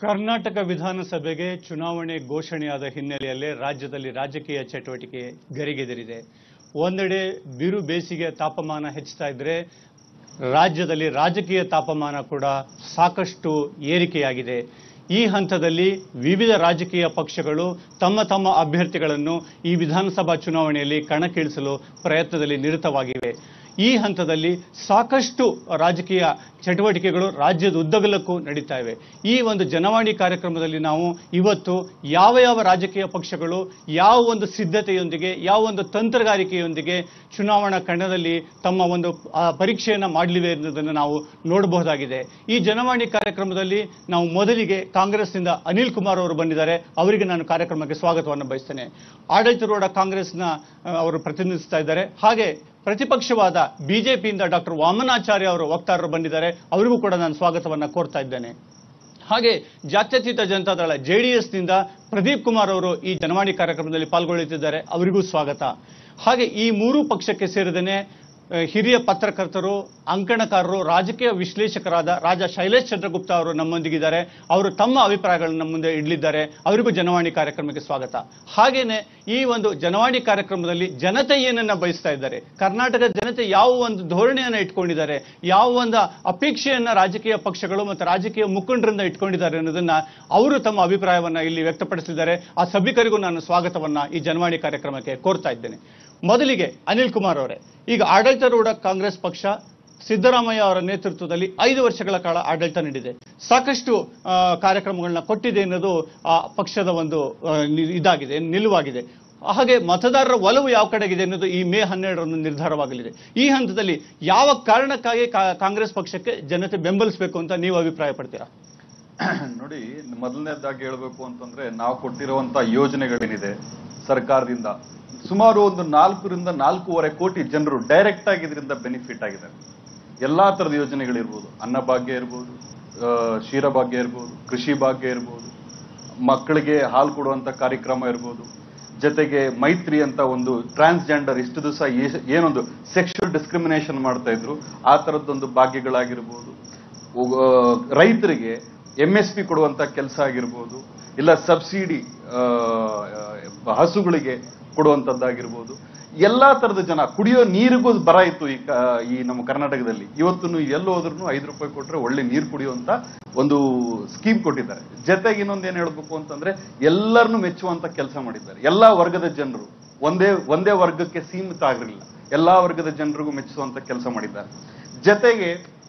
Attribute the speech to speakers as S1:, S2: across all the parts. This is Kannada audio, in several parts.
S1: ಕರ್ನಾಟಕ ವಿಧಾನಸಭೆಗೆ ಚುನಾವಣೆ ಘೋಷಣೆಯಾದ ಹಿನ್ನೆಲೆಯಲ್ಲೇ ರಾಜ್ಯದಲ್ಲಿ ರಾಜಕೀಯ ಚಟುವಟಿಕೆ ಗರಿಗೆದರಿದೆ ಒಂದೆಡೆ ಬಿರು ಬೇಸಿಗೆ ತಾಪಮಾನ ಹೆಚ್ಚುತ್ತಾ ಇದ್ರೆ ರಾಜ್ಯದಲ್ಲಿ ರಾಜಕೀಯ ತಾಪಮಾನ ಕೂಡ ಸಾಕಷ್ಟು ಏರಿಕೆಯಾಗಿದೆ ಈ ಹಂತದಲ್ಲಿ ವಿವಿಧ ರಾಜಕೀಯ ಪಕ್ಷಗಳು ತಮ್ಮ ತಮ್ಮ ಅಭ್ಯರ್ಥಿಗಳನ್ನು ಈ ವಿಧಾನಸಭಾ ಚುನಾವಣೆಯಲ್ಲಿ ಕಣಕ್ಕಿಳಿಸಲು ಪ್ರಯತ್ನದಲ್ಲಿ ನಿರತವಾಗಿವೆ ಈ ಹಂತದಲ್ಲಿ ಸಾಕಷ್ಟು ರಾಜಕೀಯ ಚಟುವಟಿಕೆಗಳು ರಾಜ್ಯದ ಉದ್ದಗಲಕ್ಕೂ ನಡೀತಾ ಇವೆ ಈ ಒಂದು ಜನವಾಣಿ ಕಾರ್ಯಕ್ರಮದಲ್ಲಿ ನಾವು ಇವತ್ತು ಯಾವ ಯಾವ ರಾಜಕೀಯ ಪಕ್ಷಗಳು ಯಾವ ಒಂದು ಸಿದ್ಧತೆಯೊಂದಿಗೆ ಯಾವ ಒಂದು ತಂತ್ರಗಾರಿಕೆಯೊಂದಿಗೆ ಚುನಾವಣಾ ಕಣದಲ್ಲಿ ತಮ್ಮ ಒಂದು ಆ, ಪರೀಕ್ಷೆಯನ್ನ ಮಾಡಲಿವೆ ಎನ್ನುವುದನ್ನು ನಾವು ನೋಡಬಹುದಾಗಿದೆ ಈ ಜನವಾಣಿ ಕಾರ್ಯಕ್ರಮದಲ್ಲಿ ನಾವು ಮೊದಲಿಗೆ ಕಾಂಗ್ರೆಸ್ನಿಂದ ಅನಿಲ್ ಕುಮಾರ್ ಅವರು ಬಂದಿದ್ದಾರೆ ಅವರಿಗೆ ನಾನು ಕಾರ್ಯಕ್ರಮಕ್ಕೆ ಸ್ವಾಗತವನ್ನು ಬಯಸ್ತೇನೆ ಆಡಳಿತಾರೂಢ ಕಾಂಗ್ರೆಸ್ನ ಆ, ಅವರು ಪ್ರತಿನಿಧಿಸ್ತಾ ಇದ್ದಾರೆ ಹಾಗೆ ಪ್ರತಿಪಕ್ಷವಾದ ಬಿಜೆಪಿಯಿಂದ ಡಾಕ್ಟರ್ ವಾಮನಾಚಾರ್ಯ ಅವರು ವಕ್ತಾರರು ಬಂದಿದ್ದಾರೆ ಅವರಿಗೂ ಕೂಡ ನಾನು ಸ್ವಾಗತವನ್ನ ಕೋರ್ತಾ ಇದ್ದೇನೆ ಹಾಗೆ ಜಾತ್ಯತೀತ ಜನತಾದಳ ಜೆಡಿಎಸ್ನಿಂದ ಪ್ರದೀಪ್ ಕುಮಾರ್ ಅವರು ಈ ಜನವಾಣಿ ಕಾರ್ಯಕ್ರಮದಲ್ಲಿ ಪಾಲ್ಗೊಳ್ಳುತ್ತಿದ್ದಾರೆ ಅವರಿಗೂ ಸ್ವಾಗತ ಹಾಗೆ ಈ ಮೂರು ಪಕ್ಷಕ್ಕೆ ಸೇರಿದನೆ ಆ, ಹಿರಿಯ ಪತ್ರಕರ್ತರು ಅಂಕಣಕಾರರು ರಾಜಕೀಯ ವಿಶ್ಲೇಷಕರಾದ ರಾಜ ಶೈಲೇಶ್ ಚಂದ್ರಗುಪ್ತ ಅವರು ನಮ್ಮೊಂದಿಗಿದ್ದಾರೆ ಅವರು ತಮ್ಮ ಅಭಿಪ್ರಾಯಗಳನ್ನು ನಮ್ಮ ಮುಂದೆ ಇಡಲಿದ್ದಾರೆ ಅವರಿಗೂ ಜನವಾಣಿ ಕಾರ್ಯಕ್ರಮಕ್ಕೆ ಸ್ವಾಗತ ಹಾಗೇನೆ ಈ ಒಂದು ಜನವಾಣಿ ಕಾರ್ಯಕ್ರಮದಲ್ಲಿ ಜನತೆ ಏನನ್ನ ಬಯಸ್ತಾ ಇದ್ದಾರೆ ಕರ್ನಾಟಕದ ಜನತೆ ಯಾವ ಒಂದು ಧೋರಣೆಯನ್ನ ಇಟ್ಕೊಂಡಿದ್ದಾರೆ ಯಾವ ಒಂದು ಅಪೇಕ್ಷೆಯನ್ನ ರಾಜಕೀಯ ಪಕ್ಷಗಳು ಮತ್ತು ರಾಜಕೀಯ ಮುಖಂಡರಿಂದ ಇಟ್ಕೊಂಡಿದ್ದಾರೆ ಅನ್ನೋದನ್ನ ಅವರು ತಮ್ಮ ಅಭಿಪ್ರಾಯವನ್ನ ಇಲ್ಲಿ ವ್ಯಕ್ತಪಡಿಸಿದ್ದಾರೆ ಆ ಸಭಿಕರಿಗೂ ನಾನು ಸ್ವಾಗತವನ್ನ ಈ ಜನವಾಣಿ ಕಾರ್ಯಕ್ರಮಕ್ಕೆ ಕೋರ್ತಾ ಇದ್ದೇನೆ ಮೊದಲಿಗೆ ಅನಿಲ್ ಕುಮಾರ್ ಅವರೇ ಈಗ ಆಡಳಿತಾರೂಢ ಕಾಂಗ್ರೆಸ್ ಪಕ್ಷ ಸಿದ್ದರಾಮಯ್ಯ ಅವರ ನೇತೃತ್ವದಲ್ಲಿ ಐದು ವರ್ಷಗಳ ಕಾಲ ಆಡಳಿತ ನೀಡಿದೆ ಸಾಕಷ್ಟು ಆ, ಕಾರ್ಯಕ್ರಮಗಳನ್ನ ಕೊಟ್ಟಿದೆ ಅನ್ನೋದು ಆ ಪಕ್ಷದ ಒಂದು ಆ, ನಿ- ಇದಾಗಿದೆ ನಿಲುವಾಗಿದೆ ಹಾಗೆ ಮತದಾರರ ಒಲವು ಯಾವ ಕಡೆಗಿದೆ ಅನ್ನೋದು ಈ ಮೇ ಹನ್ನೆರಡರಂದು ನಿರ್ಧಾರವಾಗಲಿದೆ ಈ ಹಂತದಲ್ಲಿ ಯಾವ ಕಾರಣಕ್ಕಾಗಿ ಕಾ- ಕಾಂಗ್ರೆಸ್ ಪಕ್ಷಕ್ಕೆ ಜನತೆ ಬೆಂಬಲಿಸಬೇಕು ಅಂತ ನೀವು ಅಭಿಪ್ರಾಯ ಪಡ್ತೀರಾ
S2: ನೋಡಿ ಮೊದಲನೇದಾಗಿ ಹೇಳ್ಬೇಕು ಅಂತಂದ್ರೆ ನಾವು ಕೊಟ್ಟಿರುವಂತ ಯೋಜನೆಗಳೇನಿದೆ ಸರ್ಕಾರದಿಂದ ಸುಮಾರು ಒಂದು ನಾಲ್ಕರಿಂದ ನಾಲ್ಕೂವರೆ ಕೋಟಿ ಜನರು ಡೈರೆಕ್ಟ್ ಆಗಿ ಇದರಿಂದ ಬೆನಿಫಿಟ್ ಆಗಿದ್ದಾರೆ ಎಲ್ಲಾ ತರದ ಯೋಜನೆಗಳಿರ್ಬೋದು ಅನ್ನಭಾಗ್ಯ ಇರ್ಬೋದು ಆ, ಕ್ಷೀರಭಾಗ್ಯ ಇರ್ಬೋದು ಕೃಷಿ ಭಾಗ್ಯ ಇರ್ಬೋದು ಮಕ್ಕಳಿಗೆ ಹಾಲು ಕೊಡುವಂತ ಕಾರ್ಯಕ್ರಮ ಇರ್ಬೋದು ಜೊತೆಗೆ ಮೈತ್ರಿ ಅಂತ ಒಂದು ಟ್ರಾನ್ಸ್ಜೆಂಡರ್ ಇಷ್ಟು ದಿವಸ ಏನೊಂದು ಸೆಕ್ಷುವಲ್ ಡಿಸ್ಕ್ರಿಮಿನೇಷನ್ ಮಾಡ್ತಾ ಇದ್ರು ಆ ತರದ್ದೊಂದು ಭಾಗ್ಯಗಳಾಗಿರ್ಬೋದು ಉ- ಆ, ರೈತರಿಗೆ ಎಂ ಎಸ್ ಪಿ ಕೊಡುವಂತ ಕೆಲಸ ಆಗಿರ್ಬೋದು ಇಲ್ಲ ಸಬ್ಸಿಡಿ ಹಸುಗಳಿಗೆ ಕೊಡುವಂತದ್ದಾಗಿರ್ಬೋದು ಎಲ್ಲಾ ತರದ ಜನ ಕುಡಿಯೋ ನೀರಿಗೂ ಬರ ಇತ್ತು ಈ ಕ- ಈ ನಮ್ಮ ಕರ್ನಾಟಕದಲ್ಲಿ ಇವತ್ತು ನೀವು ಎಲ್ಲಿ ಹೋದ್ರೂ ಐದು ರೂಪಾಯಿ ಕೊಟ್ರೆ ಒಳ್ಳೆ ನೀರು ಕುಡಿಯುವಂತ ಒಂದು ಸ್ಕೀಮ್ ಕೊಟ್ಟಿದ್ದಾರೆ ಜೊತೆಗೆ ಇನ್ನೊಂದು ಏನ್ ಹೇಳ್ಬೇಕು ಅಂತಂದ್ರೆ ಎಲ್ಲರನ್ನು ಮೆಚ್ಚುವಂತ ಕೆಲಸ ಮಾಡಿದ್ದಾರೆ ಎಲ್ಲಾ ವರ್ಗದ ಜನರು ಒಂದೇ ಒಂದೇ ವರ್ಗಕ್ಕೆ ಸೀಮಿತ ಆಗಿರಲಿಲ್ಲ ಎಲ್ಲಾ ವರ್ಗದ ಜನರಿಗೂ ಮೆಚ್ಚುವಂತ ಕೆಲಸ ಮಾಡಿದ್ದಾರೆ ಜೊತೆಗೆ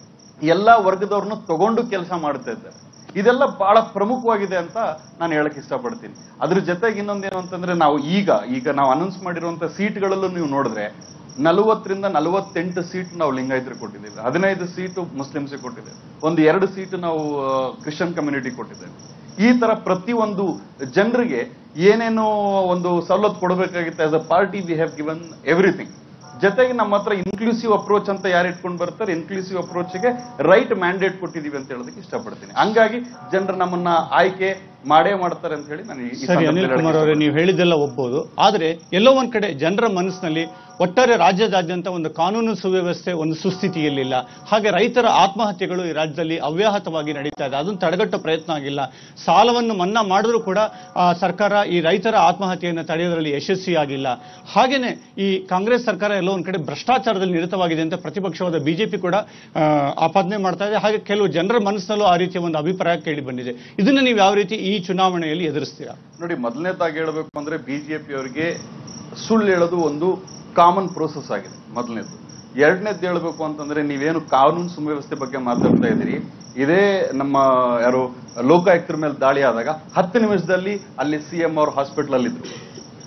S2: ಎಲ್ಲಾ ವರ್ಗದವ್ರನ್ನು ತಗೊಂಡು ಕೆಲಸ ಮಾಡ್ತಾ ಇದ್ದಾರೆ ಇದೆಲ್ಲ ಬಹಳ ಪ್ರಮುಖವಾಗಿದೆ ಅಂತ ನಾನು ಹೇಳಕ್ ಇಷ್ಟಪಡ್ತೀನಿ ಅದ್ರ ಜೊತೆಗೆ ಇನ್ನೊಂದೇನು ಅಂತಂದ್ರೆ ನಾವು ಈಗ ಈಗ ನಾವು ಅನೌನ್ಸ್ ಮಾಡಿರುವಂತ ಸೀಟ್ಗಳಲ್ಲೂ ನೀವು ನೋಡಿದ್ರೆ ನಲವತ್ತರಿಂದ ನಲವತ್ತೆಂಟು ಸೀಟ್ ನಾವು ಲಿಂಗಾಯತರಿಗೆ ಕೊಟ್ಟಿದ್ದೇವೆ ಹದಿನೈದು ಸೀಟು ಮುಸ್ಲಿಮ್ಸ್ಗೆ ಕೊಟ್ಟಿದ್ದೇವೆ ಒಂದು ಎರಡು ಸೀಟು ನಾವು ಕ್ರಿಶ್ಚಿಯನ್ ಕಮ್ಯುನಿಟಿ ಕೊಟ್ಟಿದ್ದೇವೆ ಈ ತರ ಪ್ರತಿ ಒಂದು ಜನರಿಗೆ ಏನೇನು ಒಂದು ಸವಲತ್ತು ಕೊಡಬೇಕಾಗಿತ್ತು as a party we have given everything ಜೊತೆಗೆ ನಮ್ಮ ಹತ್ರ ಇನ್ಕ್ಲೂಸಿವ್ ಅಪ್ರೋಚ್ ಅಂತ ಯಾರು ಇಟ್ಕೊಂಡು ಬರ್ತಾರೆ ಇನ್ಕ್ಲೂಸಿವ್ ಅಪ್ರೋಚ್ಗೆ ರೈಟ್ ಮ್ಯಾಂಡೇಟ್ ಕೊಟ್ಟಿದೀವಿ ಅಂತ ಹೇಳೋದಕ್ಕೆ ಇಷ್ಟಪಡ್ತೀನಿ ಹಂಗಾಗಿ ಜನರು ನಮ್ಮನ್ನ ಆಯ್ಕೆ ಮಾಡೇ ಮಾಡ್ತಾರೆ ಅಂತ ಹೇಳಿ ನಾನು ಈ- ಈ
S1: ಸರಿ
S2: ಸಂದರ್ಭದಲ್ಲಿ
S1: ಅನಿಲ್
S2: ಹೇಳಕ್ಕೆ
S1: ಕುಮಾರ್ ಅವರೇ ನೀವು ಹೇಳಿದ್ದೆಲ್ಲ ಒಪ್ಪಬಹುದು ಆದರೆ ಎಲ್ಲೋ ಒಂದ್ ಕಡೆ ಜನರ ಮನಸ್ಸಿನಲ್ಲಿ ಒಟ್ಟಾರೆ ರಾಜ್ಯದಾದ್ಯಂತ ಒಂದು ಕಾನೂನು ಸುವ್ಯವಸ್ಥೆ ಒಂದು ಸುಸ್ಥಿತಿಯಲ್ಲಿಲ್ಲ ಹಾಗೆ ರೈತರ ಆತ್ಮಹತ್ಯೆಗಳು ಈ ರಾಜ್ಯದಲ್ಲಿ ಅವ್ಯಾಹತವಾಗಿ ನಡೀತಾ ಇದೆ ಅದನ್ನು ತಡೆಗಟ್ಟೋ ಪ್ರಯತ್ನ ಆಗಿಲ್ಲ ಸಾಲವನ್ನು ಮನ್ನಾ ಮಾಡಿದ್ರೂ ಕೂಡ ಆ, ಸರ್ಕಾರ ಈ ರೈತರ ಆತ್ಮಹತ್ಯೆಯನ್ನು ತಡೆಯೋದ್ರಲ್ಲಿ ಯಶಸ್ವಿಯಾಗಿಲ್ಲ ಹಾಗೇನೆ ಈ ಕಾಂಗ್ರೆಸ್ ಸರ್ಕಾರ ಎಲ್ಲೋ ಒಂದ್ ಕಡೆ ಭ್ರಷ್ಟಾಚಾರದಲ್ಲಿ ನಿರತವಾಗಿದೆ ಅಂತ ಪ್ರತಿಪಕ್ಷವಾದ ಬಿಜೆಪಿ ಕೂಡ ಆ, ಆಪಾದನೆ ಮಾಡ್ತಾ ಇದೆ ಹಾಗೆ ಕೆಲವು ಜನರ ಮನಸ್ಸಿನಲ್ಲೂ ಆ ರೀತಿಯ ಒಂದು ಅಭಿಪ್ರಾಯ ಕೇಳಿ ಬಂದಿದೆ ಇದನ್ನ ನೀವು ಯಾವ ರೀತಿ ಈ ಚುನಾವಣೆಯಲ್ಲಿ ಎದುರಿಸ್ತೀರಾ
S2: ನೋಡಿ ಮೊದಲನೇದಾಗಿ ಹೇಳ್ಬೇಕು ಅಂದ್ರೆ ಬಿಜೆಪಿ ಅವರಿಗೆ ಸುಳ್ಳು ಹೇಳೋದು ಒಂದು ಕಾಮನ್ ಪ್ರೋಸೆಸ್ ಆಗಿದೆ ಮೊದಲನೇದು ಎರಡನೇದು ಹೇಳ್ಬೇಕು ಅಂತಂದ್ರೆ ನೀವೇನು ಕಾನೂನು ಸುವ್ಯವಸ್ಥೆ ಬಗ್ಗೆ ಮಾತಾಡ್ತಾ ಇದ್ದೀರಿ ಇದೇ ನಮ್ಮ ಯಾರು ಲೋಕಾಯುಕ್ತರ ಮೇಲೆ ದಾಳಿ ಆದಾಗ ಹತ್ತು ನಿಮಿಷದಲ್ಲಿ ಅಲ್ಲಿ ಸಿ ಎಂ ಅವ್ರ ಹಾಸ್ಪಿಟಲ್ ಅಲ್ಲಿ ಇದ್ರು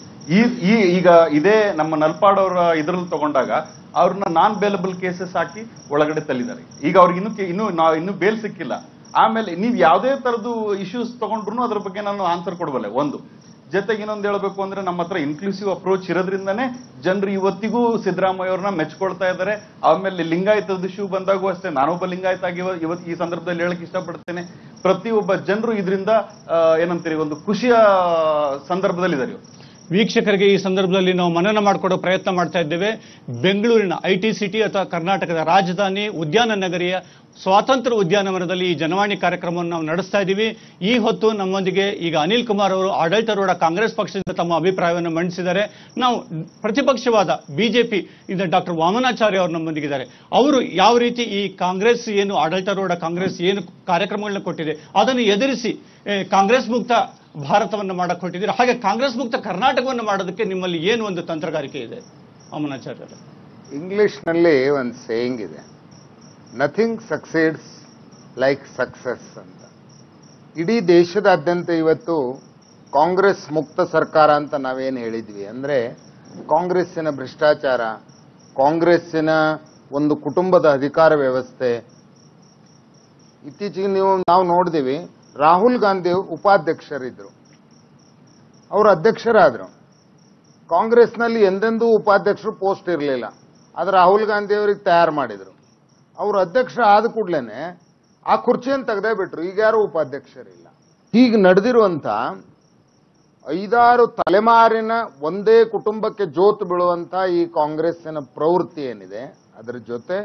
S2: ಈ ಈ ಈಗ ಇದೇ ನಮ್ಮ ನಲ್ಪಾಡ್ ಅವರ ಇದ್ರಲ್ಲಿ ತಗೊಂಡಾಗ ಅವ್ರನ್ನ ನಾನ್ ಬೇಲಬಲ್ ಕೇಸಸ್ ಹಾಕಿ ಒಳಗಡೆ ತಳ್ಳಿದ್ದಾರೆ ಈಗ ಅವ್ರಿಗೆ ಇನ್ನೂ ಕೆ- ಇನ್ನೂ ನಾವು ಇನ್ನೂ ಬೇಲ್ ಸಿಕ್ಕಿಲ್ಲ ಆಮೇಲೆ ನೀವು ಯಾವುದೇ ತರದ್ದು ಇಶ್ಯೂಸ್ ತಗೊಂಡ್ರು ಅದ್ರ ಬಗ್ಗೆ ನಾನು ಆನ್ಸರ್ ಕೊಡಬಲ್ಲೆ ಒಂದು ಜೊತೆಗೆ ಇನ್ನೊಂದು ಹೇಳ್ಬೇಕು ಅಂದ್ರೆ ನಮ್ಮ ಹತ್ರ ಇನ್ಕ್ಲೂಸಿವ್ ಅಪ್ರೋಚ್ ಇರೋದ್ರಿಂದನೇ ಜನರು ಇವತ್ತಿಗೂ ಸಿದ್ದರಾಮಯ್ಯ ಅವ್ರನ್ನ ಮೆಚ್ಕೊಳ್ತಾ ಇದ್ದಾರೆ ಆಮೇಲೆ ಲಿಂಗಾಯತದ ಇಶ್ಯೂ ಬಂದಾಗೂ ಅಷ್ಟೇ ನಾನೊಬ್ಬ ಲಿಂಗಾಯತ ಆಗಿ ಇವ- ಇವತ್ತು ಈ ಸಂದರ್ಭದಲ್ಲಿ ಹೇಳಕ್ ಇಷ್ಟಪಡ್ತೇನೆ ಪ್ರತಿಯೊಬ್ಬ ಜನರು ಇದರಿಂದ ಏನಂತೀರಿ ಒಂದು ಖುಷಿಯ ಸಂದರ್ಭದಲ್ಲಿ ಇದ್ದಾರೆ
S1: ವೀಕ್ಷಕರಿಗೆ ಈ ಸಂದರ್ಭದಲ್ಲಿ ನಾವು ಮನನ ಮಾಡಿಕೊಡೋ ಪ್ರಯತ್ನ ಮಾಡ್ತಾ ಇದ್ದೇವೆ ಬೆಂಗಳೂರಿನ ಐ ಟಿ ಸಿಟಿ ಅಥವಾ ಕರ್ನಾಟಕದ ರಾಜಧಾನಿ ಉದ್ಯಾನ ನಗರಿಯ ಸ್ವಾತಂತ್ರ್ಯ ಉದ್ಯಾನವನದಲ್ಲಿ ಈ ಜನವಾಣಿ ಕಾರ್ಯಕ್ರಮವನ್ನು ನಾವು ನಡೆಸ್ತಾ ಇದ್ದೀವಿ ಈ ಹೊತ್ತು ನಮ್ಮೊಂದಿಗೆ ಈಗ ಅನಿಲ್ ಕುಮಾರ್ ಅವರು ಆಡಳಿತಾರೂಢ ಕಾಂಗ್ರೆಸ್ ಪಕ್ಷದಿಂದ ತಮ್ಮ ಅಭಿಪ್ರಾಯವನ್ನು ಮಂಡಿಸಿದ್ದಾರೆ ನಾವು ಪ್ರತಿಪಕ್ಷವಾದ ಬಿಜೆಪಿ ಇಂದ ಡಾಕ್ಟರ್ ವಾಮನಾಚಾರ್ಯ ಅವರು ನಮ್ಮೊಂದಿಗಿದ್ದಾರೆ ಅವರು ಯಾವ ರೀತಿ ಈ ಕಾಂಗ್ರೆಸ್ ಏನು ಆಡಳಿತಾರೂಢ ಕಾಂಗ್ರೆಸ್ ಏನು ಕಾರ್ಯಕ್ರಮಗಳನ್ನ ಕೊಟ್ಟಿದೆ ಅದನ್ನು ಎದುರಿಸಿ ಏ, ಕಾಂಗ್ರೆಸ್ ಮುಕ್ತ ಭಾರತವನ್ನು ಮಾಡಕ್ ಹೊಟ್ಟಿದ್ದೀರಿ ಹಾಗೆ ಕಾಂಗ್ರೆಸ್ ಮುಕ್ತ ಕರ್ನಾಟಕವನ್ನು ಮಾಡೋದಕ್ಕೆ ನಿಮ್ಮಲ್ಲಿ ಏನು ಒಂದು ತಂತ್ರಗಾರಿಕೆ ಇದೆ ವಾಮನಾಚಾರ್ಯ
S3: ಇಂಗ್ಲಿಷ್ನಲ್ಲಿ ಒಂದು ಸೇಯಿಂಗ್ ಇದೆ ನಥಿಂಗ್ ಸಕ್ಸೀಡ್ಸ್ ಲೈಕ್ ಸಕ್ಸಸ್ ಅಂತ ಇಡೀ ದೇಶದಾದ್ಯಂತ ಇವತ್ತು ಕಾಂಗ್ರೆಸ್ ಮುಕ್ತ ಸರ್ಕಾರ ಅಂತ ನಾವೇನು ಹೇಳಿದ್ವಿ ಅಂದ್ರೆ ಕಾಂಗ್ರೆಸ್ಸಿನ ಭ್ರಷ್ಟಾಚಾರ ಕಾಂಗ್ರೆಸ್ಸಿನ ಒಂದು ಕುಟುಂಬದ ಅಧಿಕಾರ ವ್ಯವಸ್ಥೆ ಇತ್ತೀಚೆಗೆ ನೀವು ನಾವು ನೋಡಿದಿವಿ ರಾಹುಲ್ ಗಾಂಧಿ ಉಪಾಧ್ಯಕ್ಷರಿದ್ರು ಅವರು ಅಧ್ಯಕ್ಷರಾದ್ರು ಕಾಂಗ್ರೆಸ್ನಲ್ಲಿ ಎಂದೆಂದೂ ಉಪಾಧ್ಯಕ್ಷರು ಪೋಸ್ಟ್ ಇರಲಿಲ್ಲ ಆದ್ರೆ ರಾಹುಲ್ ಗಾಂಧಿ ಅವರಿಗೆ ತಯಾರು ಮಾಡಿದ್ರು ಅವರು ಅಧ್ಯಕ್ಷ ಆದ ಕೂಡಲೇ ಆ ಕುರ್ಚಿಯನ್ನು ತೆಗೆದೇ ಬಿಟ್ರು ಈಗ ಯಾರು ಉಪಾಧ್ಯಕ್ಷರಿಲ್ಲ ಹೀಗೆ ನಡೆದಿರುವಂತ ಐದಾರು ತಲೆಮಾರಿನ ಒಂದೇ ಕುಟುಂಬಕ್ಕೆ ಜೋತು ಬೀಳುವಂತ ಈ ಕಾಂಗ್ರೆಸ್ಸಿನ ಪ್ರವೃತ್ತಿ ಏನಿದೆ ಅದರ ಜೊತೆ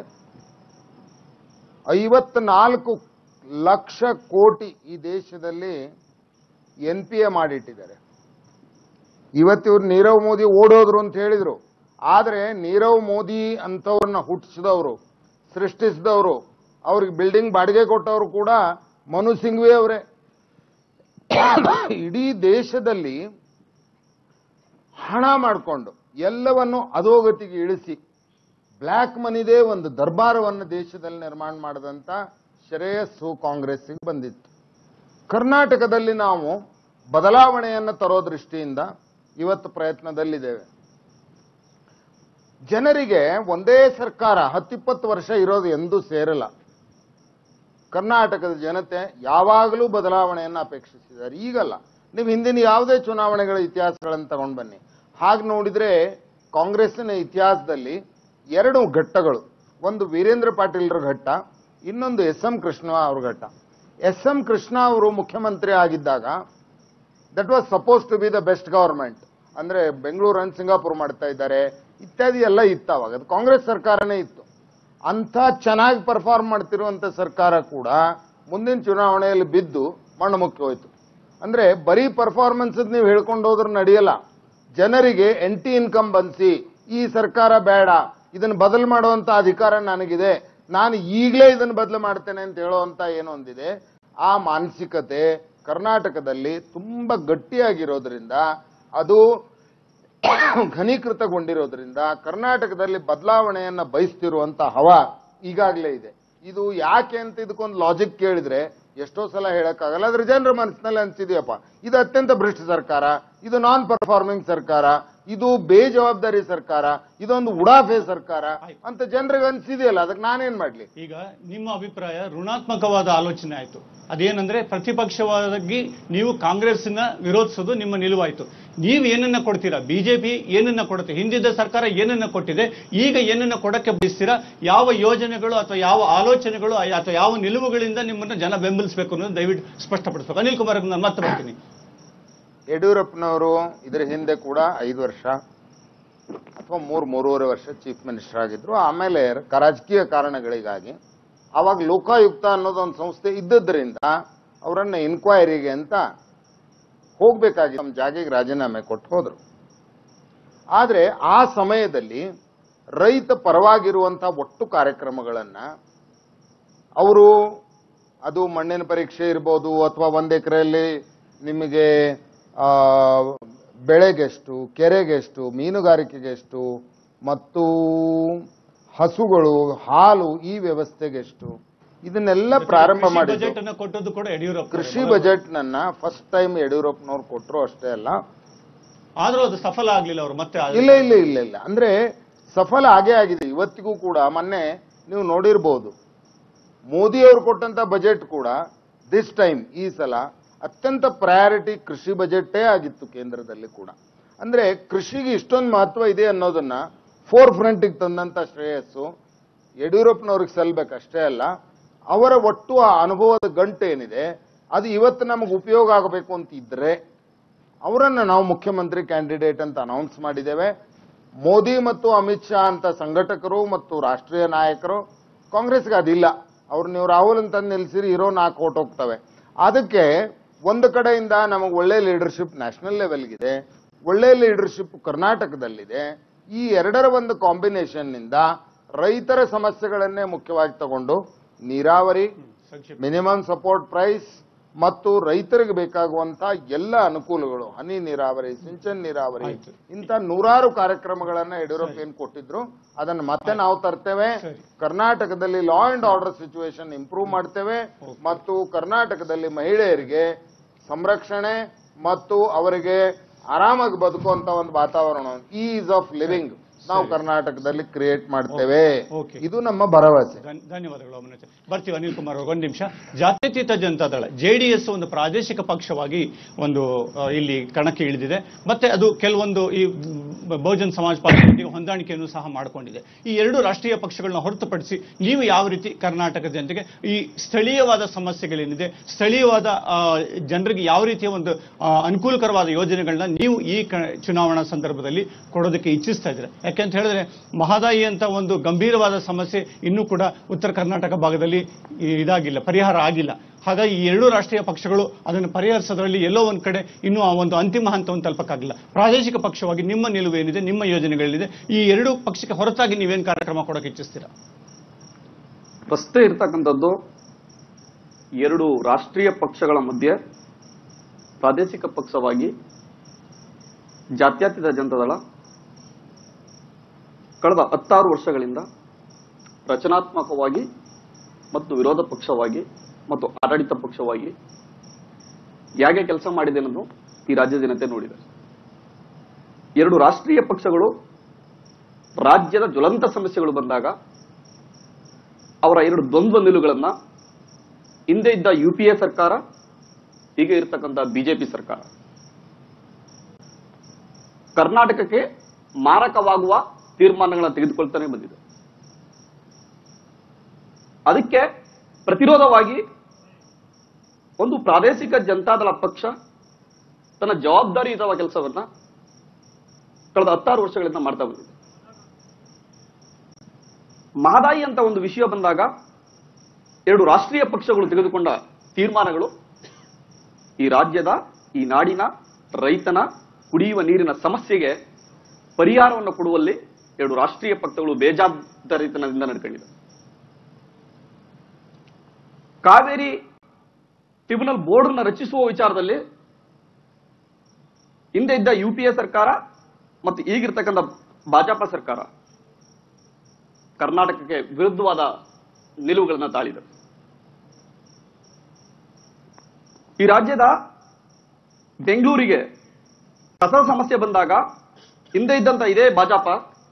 S3: ಐವತ್ನಾಲ್ಕು ಲಕ್ಷ ಕೋಟಿ ಈ ದೇಶದಲ್ಲಿ ಎನ್ ಪಿ ಎ ಮಾಡಿಟ್ಟಿದ್ದಾರೆ ಇವತ್ತು ಇವ್ರು ನೀರವ್ ಮೋದಿ ಓಡೋದ್ರು ಅಂತ ಹೇಳಿದ್ರು ಆದ್ರೆ ನೀರವ್ ಮೋದಿ ಅಂತವ್ರನ್ನ ಹುಟ್ಟಿಸಿದವರು ಸೃಷ್ಟಿಸಿದವರು ಅವ್ರಿಗೆ ಬಿಲ್ಡಿಂಗ್ ಬಾಡಿಗೆ ಕೊಟ್ಟವರು ಕೂಡ ಮನು ಸಿಂಘ್ವಿ ಅವರೇ ಇಡೀ ದೇಶದಲ್ಲಿ ಹಣ ಮಾಡಿಕೊಂಡು ಎಲ್ಲವನ್ನು ಅಧೋಗತಿಗೆ ಇಳಿಸಿ ಬ್ಲ್ಯಾಕ್ ಮನಿದೇ ಒಂದು ದರ್ಬಾರವನ್ನು ದೇಶದಲ್ಲಿ ನಿರ್ಮಾಣ ಮಾಡಿದಂತ ಶ್ರೇಯಸ್ಸು ಕಾಂಗ್ರೆಸ್ಸಿಗೆ ಬಂದಿತ್ತು ಕರ್ನಾಟಕದಲ್ಲಿ ನಾವು ಬದಲಾವಣೆಯನ್ನು ತರೋ ದೃಷ್ಟಿಯಿಂದ ಇವತ್ತು ಪ್ರಯತ್ನದಲ್ಲಿದ್ದೇವೆ ಜನರಿಗೆ ಒಂದೇ ಸರ್ಕಾರ ಹತ್ತಿಪ್ಪತ್ತು ವರ್ಷ ಇರೋದು ಎಂದೂ ಸೇರಲ್ಲ ಕರ್ನಾಟಕದ ಜನತೆ ಯಾವಾಗಲೂ ಬದಲಾವಣೆಯನ್ನು ಅಪೇಕ್ಷಿಸಿದ್ದಾರೆ ಈಗಲ್ಲ ನೀವು ಹಿಂದಿನ ಯಾವುದೇ ಚುನಾವಣೆಗಳ ಇತಿಹಾಸಗಳನ್ನು ತಗೊಂಡು ಬನ್ನಿ ಹಾಗೆ ನೋಡಿದ್ರೆ ಕಾಂಗ್ರೆಸ್ಸಿನ ಇತಿಹಾಸದಲ್ಲಿ ಎರಡು ಘಟ್ಟಗಳು ಒಂದು ವೀರೇಂದ್ರ ಪಾಟೀಲ್ರ ಘಟ್ಟ ಇನ್ನೊಂದು ಎಸ್ ಎಂ ಕೃಷ್ಣ ಅವ್ರ ಘಟ್ಟ ಎಸ್ ಎಂ ಕೃಷ್ಣ ಅವರು ಮುಖ್ಯಮಂತ್ರಿ ಆಗಿದ್ದಾಗ that was supposed to be the best government ಅಂದ್ರೆ ಬೆಂಗಳೂರನ್ನು ಸಿಂಗಾಪುರ್ ಮಾಡ್ತಾ ಇದ್ದಾರೆ ಇತ್ಯಾದಿ ಎಲ್ಲ ಇತ್ತು ಅವಾಗ ಅದು ಕಾಂಗ್ರೆಸ್ ಸರ್ಕಾರನೇ ಇತ್ತು ಅಂಥ ಚೆನ್ನಾಗಿ ಪರ್ಫಾರ್ಮ್ ಮಾಡ್ತಿರುವಂತ ಸರ್ಕಾರ ಕೂಡ ಮುಂದಿನ ಚುನಾವಣೆಯಲ್ಲಿ ಬಿದ್ದು ಮಣ್ಣು ಮುಕ್ಕಿ ಹೋಯ್ತು ಅಂದ್ರೆ ಬರೀ ಪರ್ಫಾರ್ಮೆನ್ಸ್ ನೀವು ಹೇಳ್ಕೊಂಡು ಹೋದ್ರೆ ನಡೆಯಲ್ಲ ಜನರಿಗೆ ಎಂಟಿ ಇನ್ಕಮ್ ಬಂದಿಸಿ ಈ ಸರ್ಕಾರ ಬೇಡ ಇದನ್ನ ಬದಲು ಮಾಡುವಂತ ಅಧಿಕಾರ ನನಗಿದೆ ನಾನು ಈಗಲೇ ಇದನ್ನ ಬದಲು ಮಾಡ್ತೇನೆ ಅಂತ ಹೇಳುವಂತ ಏನೋ ಒಂದಿದೆ ಆ ಮಾನಸಿಕತೆ ಕರ್ನಾಟಕದಲ್ಲಿ ತುಂಬಾ ಗಟ್ಟಿಯಾಗಿರೋದ್ರಿಂದ ಅದು ಘನೀಕೃತಗೊಂಡಿರೋದ್ರಿಂದ ಕರ್ನಾಟಕದಲ್ಲಿ ಬದಲಾವಣೆಯನ್ನ ಬಯಸ್ತಿರುವಂತ ಹವಾ ಈಗಾಗಲೇ ಇದೆ ಇದು ಯಾಕೆ ಅಂತ ಇದಕ್ಕೊಂದು ಲಾಜಿಕ್ ಕೇಳಿದ್ರೆ ಎಷ್ಟೋ ಸಲ ಹೇಳಕ್ಕಾಗಲ್ಲ ಆದ್ರೆ ಜನರ ಮನಸ್ಸಿನಲ್ಲಿ ಅನ್ಸಿದೆಯಪ್ಪ ಇದು ಅತ್ಯಂತ ಭ್ರಷ್ಟ ಸರ್ಕಾರ ಇದು ನಾನ್ ಪರ್ಫಾರ್ಮಿಂಗ್ ಸರ್ಕಾರ ಇದು ಬೇಜವಾಬ್ದಾರಿ ಸರ್ಕಾರ ಇದೊಂದು ಉಡಾಫೆ ಸರ್ಕಾರ ಅಂತ ಜನರಿಗೆ ಅನ್ಸಿದೆಯಲ್ಲ ಅದಕ್ಕೆ ನಾನೇನ್ ಮಾಡ್ಲಿ
S1: ಈಗ ನಿಮ್ಮ ಅಭಿಪ್ರಾಯ ಋಣಾತ್ಮಕವಾದ ಆಲೋಚನೆ ಆಯಿತು ಅದೇನಂದ್ರೆ ಪ್ರತಿಪಕ್ಷವಾಗಿ ನೀವು ಕಾಂಗ್ರೆಸ್ನ ವಿರೋಧಿಸೋದು ನಿಮ್ಮ ನಿಲುವಾಯಿತು ನೀವು ಏನನ್ನ ಕೊಡ್ತೀರಾ ಬಿಜೆಪಿ ಏನನ್ನ ಕೊಡುತ್ತೆ ಹಿಂದಿದ್ದ ಸರ್ಕಾರ ಏನನ್ನ ಕೊಟ್ಟಿದೆ ಈಗ ಏನನ್ನ ಕೊಡಕ್ಕೆ ಬಯಸ್ತೀರಾ ಯಾವ ಯೋಜನೆಗಳು ಅಥವಾ ಯಾವ ಆಲೋಚನೆಗಳು ಅಥವಾ ಯಾವ ನಿಲುವುಗಳಿಂದ ನಿಮ್ಮನ್ನ ಜನ ಬೆಂಬಲಿಸಬೇಕು ಅನ್ನೋದು ದಯವಿಟ್ಟು ಸ್ಪಷ್ಟಪಡಿಸಬೇಕು ಅನಿಲ್ ಕುಮಾರ್ ನಾನು ಮತ್ತೆ ಬರ್ತೀನಿ
S3: ಯಡಿಯೂರಪ್ಪನವರು ಇದರ ಹಿಂದೆ ಕೂಡ ಐದು ವರ್ಷ ಅಥವಾ ಮೂರು ಮೂರುವರೆ ವರ್ಷ ಚೀಫ್ ಮಿನಿಸ್ಟರ್ ಆಗಿದ್ರು ಆಮೇಲೆ ಕ- ರಾಜಕೀಯ ಕಾರಣಗಳಿಗಾಗಿ ಅವಾಗ ಲೋಕಾಯುಕ್ತ ಅನ್ನೋದೊಂದು ಸಂಸ್ಥೆ ಇದ್ದದ್ರಿಂದ ಅವರನ್ನ ಇನ್ಕ್ವೈರಿಗೆ ಅಂತ ಹೋಗ್ಬೇಕಾಗಿ ನಮ್ಮ ಜಾಗೆಗೆ ರಾಜೀನಾಮೆ ಕೊಟ್ಟು ಹೋದ್ರು ಆದ್ರೆ ಆ ಸಮಯದಲ್ಲಿ ರೈತ ಪರವಾಗಿರುವಂತಹ ಒಟ್ಟು ಕಾರ್ಯಕ್ರಮಗಳನ್ನ ಅವರು ಅದು ಮಣ್ಣಿನ ಪರೀಕ್ಷೆ ಇರ್ಬೋದು ಅಥವಾ ಒಂದ್ ಎಕರೆಯಲ್ಲಿ ನಿಮಗೆ ಆ, ಬೆಳೆಗೆಷ್ಟು ಕೆರೆಗೆಷ್ಟು ಮೀನುಗಾರಿಕೆಗೆಷ್ಟು ಮತ್ತು ಹಸುಗಳು ಹಾಲು ಈ ವ್ಯವಸ್ಥೆಗೆಷ್ಟು ಇದನ್ನೆಲ್ಲ ಪ್ರಾರಂಭ ಮಾಡಿದ್ರು
S1: ಬಜೆಟ್ ಅನ್ನ ಕೊಟ್ಟದ್ದು ಕೂಡ ಯಡಿಯೂರಪ್ಪ
S3: ಕೃಷಿ ಬಜೆಟ್ ನನ್ನ ಫಸ್ಟ್ ಟೈಮ್ ಯಡಿಯೂರಪ್ಪನವ್ರು ಕೊಟ್ಟರು ಅಷ್ಟೇ ಅಲ್ಲ
S1: ಆದ್ರೂ ಅದು ಸಫಲ ಆಗ್ಲಿಲ್ಲ ಅವರು ಮತ್ತೆ ಆ-
S3: ಇಲ್ಲ ಇಲ್ಲ ಇಲ್ಲ ಇಲ್ಲ ಅಂದ್ರೆ ಸಫಲ ಆಗೇ ಆಗಿದೆ ಇವತ್ತಿಗೂ ಕೂಡ ಮೊನ್ನೆ ನೀವು ನೋಡಿರ್ಬೋದು ಮೋದಿ ಅವರು ಕೊಟ್ಟಂತ ಬಜೆಟ್ ಕೂಡ ದಿಸ್ ಟೈಮ್ ಈ ಸಲ ಅತ್ಯಂತ ಪ್ರಯಾರಿಟಿ ಕೃಷಿ ಬಜೆಟ್ಟೇ ಆಗಿತ್ತು ಕೇಂದ್ರದಲ್ಲಿ ಕೂಡ ಅಂದ್ರೆ ಕೃಷಿಗೆ ಇಷ್ಟೊಂದು ಮಹತ್ವ ಇದೆ ಅನ್ನೋದನ್ನ ಫೋರ್ ಫ್ರಂಟಿಗೆ ತಂದಂತ ಶ್ರೇಯಸ್ಸು ಯಡಿಯೂರಪ್ಪನವ್ರಿಗೆ ಸಲ್ಬೇಕಷ್ಟೇ ಅಲ್ಲ ಅವರ ಒಟ್ಟು ಆ ಅನುಭವದ ಗಂಟು ಏನಿದೆ ಅದು ಇವತ್ತು ನಮಗೆ ಉಪಯೋಗ ಆಗಬೇಕು ಅಂತ ಇದ್ರೆ ಅವರನ್ನ ನಾವು ಮುಖ್ಯಮಂತ್ರಿ ಕ್ಯಾಂಡಿಡೇಟ್ ಅಂತ ಅನೌನ್ಸ್ ಮಾಡಿದ್ದೇವೆ ಮೋದಿ ಮತ್ತು ಅಮಿತ್ ಶಾ ಅಂತ ಸಂಘಟಕರು ಮತ್ತು ರಾಷ್ಟ್ರೀಯ ನಾಯಕರು ಕಾಂಗ್ರೆಸ್ಗೆ ಅದಿಲ್ಲ ಅವ್ರು ನೀವು ರಾಹುಲ್ ಅಂತ ನಿಲ್ಸಿರಿ ಇರೋ ನಾಲ್ಕು ಓಟ್ ಹೋಗ್ತವೆ ಅದಕ್ಕೆ ಒಂದು ಕಡೆಯಿಂದ ನಮಗೆ ಒಳ್ಳೆ ಲೀಡರ್ಶಿಪ್ ನ್ಯಾಷನಲ್ ಲೆವೆಲ್ಗಿದೆ ಒಳ್ಳೆ ಲೀಡರ್ಶಿಪ್ ಕರ್ನಾಟಕದಲ್ಲಿದೆ ಈ ಎರಡರ ಒಂದು ಕಾಂಬಿನೇಷನ್ ನಿಂದ ರೈತರ ಸಮಸ್ಯೆಗಳನ್ನೇ ಮುಖ್ಯವಾಗಿ ತಗೊಂಡು ನೀರಾವರಿ
S1: ಸಂಕ್ಷಿಪ್ತ
S3: ಮಿನಿಮಮ್ ಸಪೋರ್ಟ್ ಪ್ರೈಸ್ ಮತ್ತು ರೈತರಿಗೆ ಬೇಕಾಗುವಂತ ಎಲ್ಲ ಅನುಕೂಲಗಳು ಹನಿ ನೀರಾವರಿ ಸಿಂಚನ್ ನೀರಾವರಿ
S1: ಆಯ್ತು.
S3: ಇಂಥ ನೂರಾರು ಕಾರ್ಯಕ್ರಮಗಳನ್ನ ಯಡಿಯೂರಪ್ಪ ಏನ್ ಕೊಟ್ಟಿದ್ರು ಅದನ್ನ ಮತ್ತೆ ನಾವು ತರ್ತೇವೆ
S1: ಸರಿ.
S3: ಕರ್ನಾಟಕದಲ್ಲಿ law and order situation improve ಮಾಡ್ತೇವೆ ಮತ್ತು ಕರ್ನಾಟಕದಲ್ಲಿ ಮಹಿಳೆಯರಿಗೆ ಸಂರಕ್ಷಣೆ ಮತ್ತು ಅವರಿಗೆ ಆರಾಮಾಗಿ ಬದುಕುವಂತ ಒಂದು ವಾತಾವರಣ ಈಸ್ ಆಫ್ ಲಿವಿಂಗ್ ನಾವು ಕರ್ನಾಟಕದಲ್ಲಿ ಕ್ರಿಯೇಟ್ ಮಾಡ್ತೇವೆ
S1: Okay.
S3: ಇದು ನಮ್ಮ ಭರವಸೆ
S1: ಧನ್- ಧನ್ಯವಾದಗಳು ಅಮೃತ ಬರ್ತೀವಿ ಅನಿಲ್ ಕುಮಾರ್ ಅವ್ರಿಗೆ ಒಂದು ನಿಮಿಷ ಜಾತ್ಯತೀತ ಜನತಾದಳ ಜೆಡಿಎಸ್ ಒಂದು ಪ್ರಾದೇಶಿಕ ಪಕ್ಷವಾಗಿ ಒಂದು ಆ, ಇಲ್ಲಿ ಕಣಕ್ಕೆ ಇಳಿದಿದೆ ಮತ್ತೆ ಅದು ಕೆಲವೊಂದು ಈ ಬ- ಬಹುಜನ್ ಸಮಾಜ್ ಪಾರ್ಟಿಯೊಂದಿಗೆ ಹೊಂದಾಣಿಕೆಯನ್ನು ಸಹ ಮಾಡಿಕೊಂಡಿದೆ ಈ ಎರಡು ರಾಷ್ಟ್ರೀಯ ಪಕ್ಷಗಳನ್ನ ಹೊರತುಪಡಿಸಿ ನೀವು ಯಾವ ರೀತಿ ಕರ್ನಾಟಕದ ಜನತೆಗೆ ಈ ಸ್ಥಳೀಯವಾದ ಸಮಸ್ಯೆಗಳೇನಿದೆ ಸ್ಥಳೀಯವಾದ ಆ, ಜನರಿಗೆ ಯಾವ ರೀತಿಯ ಒಂದು ಆ, ಅನುಕೂಲಕರವಾದ ಯೋಜನೆಗಳನ್ನ ನೀವು ಈ ಕ- ಚುನಾವಣಾ ಸಂದರ್ಭದಲ್ಲಿ ಕೊಡೋದಕ್ಕೆ ಇಚ್ಛಿಸ್ತಾ ಇದ್ದೀರಾ ಯಾಕೆಂತ ಹೇಳಿದ್ರೆ ಮಹದಾಯಿ ಅಂತ ಒಂದು ಗಂಭೀರವಾದ ಸಮಸ್ಯೆ ಇನ್ನೂ ಕೂಡ ಉತ್ತರ ಕರ್ನಾಟಕ ಭಾಗದಲ್ಲಿ ಈ- ಇದಾಗಿಲ್ಲ ಪರಿಹಾರ ಆಗಿಲ್ಲ ಹಾಗಾಗಿ ಈ ಎರಡು ರಾಷ್ಟ್ರೀಯ ಪಕ್ಷಗಳು ಅದನ್ನು ಪರಿಹರಿಸೋದ್ರಲ್ಲಿ ಎಲ್ಲೋ ಒಂದ್ ಕಡೆ ಇನ್ನೂ ಆ ಒಂದು ಅಂತಿಮ ಹಂತವನ್ನು ತಲುಪಕ್ಕಾಗಿಲ್ಲ ಪ್ರಾದೇಶಿಕ ಪಕ್ಷವಾಗಿ ನಿಮ್ಮ ನಿಲುವು ಏನಿದೆ ನಿಮ್ಮ ಯೋಜನೆಗಳಿದೆ ಈ ಎರಡು ಪಕ್ಷಕ್ಕೆ ಹೊರತಾಗಿ ನೀವೇನು ಕಾರ್ಯಕ್ರಮ ಕೊಡೋಕೆ ಇಚ್ಛಿಸ್ತೀರಾ
S4: ಪ್ರಶ್ನೆ ಇರ್ತಕ್ಕಂಥದ್ದು ಎರಡು ರಾಷ್ಟ್ರೀಯ ಪಕ್ಷಗಳ ಮಧ್ಯೆ ಪ್ರಾದೇಶಿಕ ಪಕ್ಷವಾಗಿ ಜಾತ್ಯತೀತ ಜನತಾದಳ ಕಳೆದ ಹತ್ತಾರು ವರ್ಷಗಳಿಂದ ರಚನಾತ್ಮಕವಾಗಿ ಮತ್ತು ವಿರೋಧ ಪಕ್ಷವಾಗಿ ಮತ್ತು ಆಡಳಿತ ಪಕ್ಷವಾಗಿ ಹೇಗೆ ಕೆಲಸ ಮಾಡಿದೆ ಅನ್ನೋದು ಈ ರಾಜ್ಯ ಜನತೆ ನೋಡಿದೆ ಎರಡು ರಾಷ್ಟ್ರೀಯ ಪಕ್ಷಗಳು ರಾಜ್ಯದ ಜ್ವಲಂತ ಸಮಸ್ಯೆಗಳು ಬಂದಾಗ ಅವರ ಎರಡು ದ್ವಂದ್ವ ನಿಲುವುಗಳನ್ನ ಹಿಂದೆ ಇದ್ದ ಯು ಪಿ ಎ ಸರ್ಕಾರ ಈಗ ಇರತಕ್ಕಂಥ ಬಿಜೆಪಿ ಸರ್ಕಾರ ಕರ್ನಾಟಕಕ್ಕೆ ಮಾರಕವಾಗುವ ತೀರ್ಮಾನಗಳನ್ನ ತೆಗೆದುಕೊಳ್ತಾನೆ ಬಂದಿದೆ ಅದಕ್ಕೆ ಪ್ರತಿರೋಧವಾಗಿ ಒಂದು ಪ್ರಾದೇಶಿಕ ಜನತಾದಳ ಪಕ್ಷ ತನ್ನ ಜವಾಬ್ದಾರಿಯುತವ ಕೆಲಸವನ್ನ ಕಳೆದ ಹತ್ತಾರು ವರ್ಷಗಳಿಂದ ಮಾಡ್ತಾ ಬಂದಿದೆ ಮಹದಾಯಿ ಅಂತ ಒಂದು ವಿಷಯ ಬಂದಾಗ ಎರಡು ರಾಷ್ಟ್ರೀಯ ಪಕ್ಷಗಳು ತೆಗೆದುಕೊಂಡ ತೀರ್ಮಾನಗಳು ಈ ರಾಜ್ಯದ ಈ ನಾಡಿನ ರೈತನ ಕುಡಿಯುವ ನೀರಿನ ಸಮಸ್ಯೆಗೆ ಪರಿಹಾರವನ್ನು ಕೊಡುವಲ್ಲಿ ಎರಡು ರಾಷ್ಟ್ರೀಯ ಪಕ್ಷಗಳು ಬೇಜವಾಬ್ದಾರಿತನದಿಂದ ನಡ್ಕೊಂಡಿದೆ ಕಾವೇರಿ ಟ್ರಿಬ್ಯುನಲ್ ಬೋರ್ಡ್ ಅನ್ನು ರಚಿಸುವ ವಿಚಾರದಲ್ಲಿ ಹಿಂದೆ ಇದ್ದ ಯು ಪಿ ಎ ಸರ್ಕಾರ ಮತ್ತು ಈಗಿರ್ತಕ್ಕಂಥ ಭಾಜಪ ಸರ್ಕಾರ ಕರ್ನಾಟಕಕ್ಕೆ ವಿರುದ್ಧವಾದ ನಿಲುವುಗಳನ್ನು ತಾಳಿದರು ಈ ರಾಜ್ಯದ ಬೆಂಗಳೂರಿಗೆ ಕಸ ಸಮಸ್ಯೆ ಬಂದಾಗ ಹಿಂದೆ ಇದ್ದಂತ ಇದೇ ಭಾಜಪ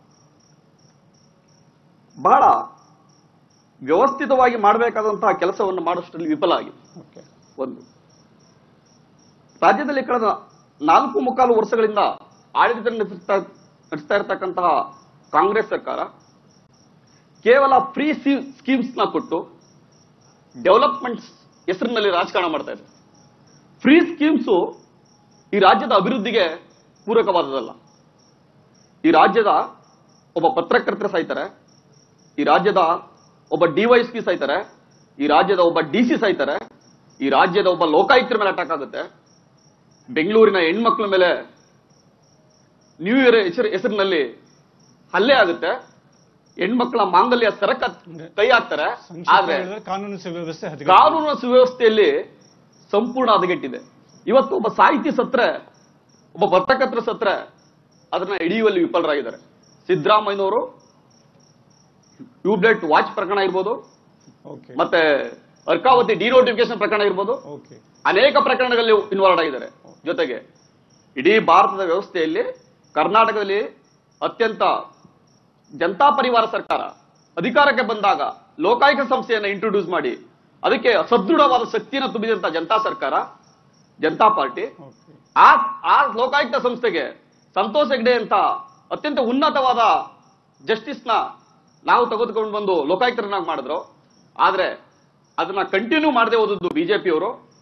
S4: ಬಹಳ ವ್ಯವಸ್ಥಿತವಾಗಿ ಮಾಡಬೇಕಾದಂತಹ ಕೆಲಸವನ್ನು ಮಾಡುವಷ್ಟರಲ್ಲಿ ವಿಫಲ ಆಗಿದೆ
S1: ಓಕೆ
S4: ಒಂದು ರಾಜ್ಯದಲ್ಲಿ ಕಳೆದ ನಾಲ್ಕು ಮುಕ್ಕಾಲು ವರ್ಷಗಳಿಂದ ಆಡಳಿತ ನಡೆಸ್ತಾ ನಡೆಸ್ತಾ ಇರತಕ್ಕಂತಹ ಕಾಂಗ್ರೆಸ್ ಸರ್ಕಾರ ಕೇವಲ ಫ್ರೀ ಸ್ಕೀಮ್ಸ್ ನ ಕೊಟ್ಟು ಡೆವಲಪ್ಮೆಂಟ್ ಹೆಸರಿನಲ್ಲಿ ರಾಜಕಾರಣ ಮಾಡ್ತಾ ಇದೆ ಫ್ರೀ ಸ್ಕೀಮ್ಸು ಈ ರಾಜ್ಯದ ಅಭಿವೃದ್ಧಿಗೆ ಪೂರಕವಾದದಲ್ಲ ಈ ರಾಜ್ಯದ ಒಬ್ಬ ಪತ್ರಕರ್ತರು ಸಾಯ್ತಾರೆ ಈ ರಾಜ್ಯದ ಒಬ್ಬ ಡಿವೈಎಸ್ ಪಿ ಸಾಯ್ತಾರೆ ಈ ರಾಜ್ಯದ ಒಬ್ಬ ಡಿ ಸಿ ಸಾಯ್ತಾರೆ ಈ ರಾಜ್ಯದ ಒಬ್ಬ ಲೋಕಾಯುಕ್ತರ ಮೇಲೆ ಅಟ್ಯಾಕ್ ಆಗುತ್ತೆ ಬೆಂಗಳೂರಿನ ಹೆಣ್ಮಕ್ಳ ಮೇಲೆ ನ್ಯೂ ಇಯರ್ ಹೆಸರು ಹೆಸರಿನಲ್ಲಿ ಹಲ್ಲೆ ಆಗುತ್ತೆ ಹೆಣ್ಮಕ್ಳ ಮಾಂಗಲ್ಯ ಸರಕ ಕೈ ಹಾಕ್ತಾರೆ
S1: ಸಂಕ್ಷಿಪ್ತ
S4: ಆದ್ರೆ
S1: ಹೇಳಿದ್ರೆ ಕಾನೂನು ಸುವ್ಯವಸ್ಥೆ ಹದಗೆಟ್ಟಿದೆ.
S4: ಕಾನೂನು ಸುವ್ಯವಸ್ಥೆಯಲ್ಲಿ ಸಂಪೂರ್ಣ ಹದಗೆಟ್ಟಿದೆ ಇವತ್ತು ಒಬ್ಬ ಸಾಹಿತಿ ಸತ್ರೆ ಒಬ್ಬ ಪತ್ರಕರ್ತರ ಸತ್ರೆ ಅದನ್ನ ಹಿಡಿಯುವಲ್ಲಿ ವಿಫಲರಾಗಿದ್ದಾರೆ ಸಿದ್ದರಾಮಯ್ಯನವರು ಟ್ಯೂಬ್ಲೈಟ್ ವಾಚ್ ಪ್ರಕರಣ ಇರ್ಬೋದು
S1: ಓಕೆ
S4: ಮತ್ತೆ ಅರ್ಕಾವತಿ ಡಿನೋಟಿಫಿಕೇಶನ್ ಪ್ರಕರಣ ಇರ್ಬೋದು
S1: ಓಕೆ
S4: ಅನೇಕ ಪ್ರಕರಣಗಳಲ್ಲಿ ಇನ್ವಾಲ್ವ್ ಆಗಿದ್ದಾರೆ ಜೊತೆಗೆ ಇಡೀ ಭಾರತದ ವ್ಯವಸ್ಥೆಯಲ್ಲಿ ಕರ್ನಾಟಕದಲ್ಲಿ ಅತ್ಯಂತ ಜನತಾ ಪರಿವಾರ ಸರ್ಕಾರ ಅಧಿಕಾರಕ್ಕೆ ಬಂದಾಗ ಲೋಕಾಯುಕ್ತ ಸಂಸ್ಥೆಯನ್ನು ಇಂಟ್ರೊಡ್ಯೂಸ್ ಮಾಡಿ ಅದಕ್ಕೆ ಸದೃಢವಾದ ಶಕ್ತಿಯನ್ನು ತುಂಬಿದಂತ ಜನತಾ ಸರ್ಕಾರ ಜನತಾ ಪಾರ್ಟಿ
S1: ಓಕೆ
S4: ಆ ಆ ಲೋಕಾಯುಕ್ತ ಸಂಸ್ಥೆಗೆ ಸಂತೋಷ್ ಹೆಗ್ಡೆ ಅಂತ ಅತ್ಯಂತ ಉನ್ನತವಾದ ಜಸ್ಟಿಸ್ನ ನಾವು ತೆಗೆದುಕೊಂಡು ಬಂದು ಲೋಕಾಯುಕ್ತರನ್ನಾಗಿ ಮಾಡಿದ್ರು ಆದ್ರೆ ಅದನ್ನ ಕಂಟಿನ್ಯೂ ಮಾಡದೆ ಹೋದದ್ದು ಬಿಜೆಪಿಯವರು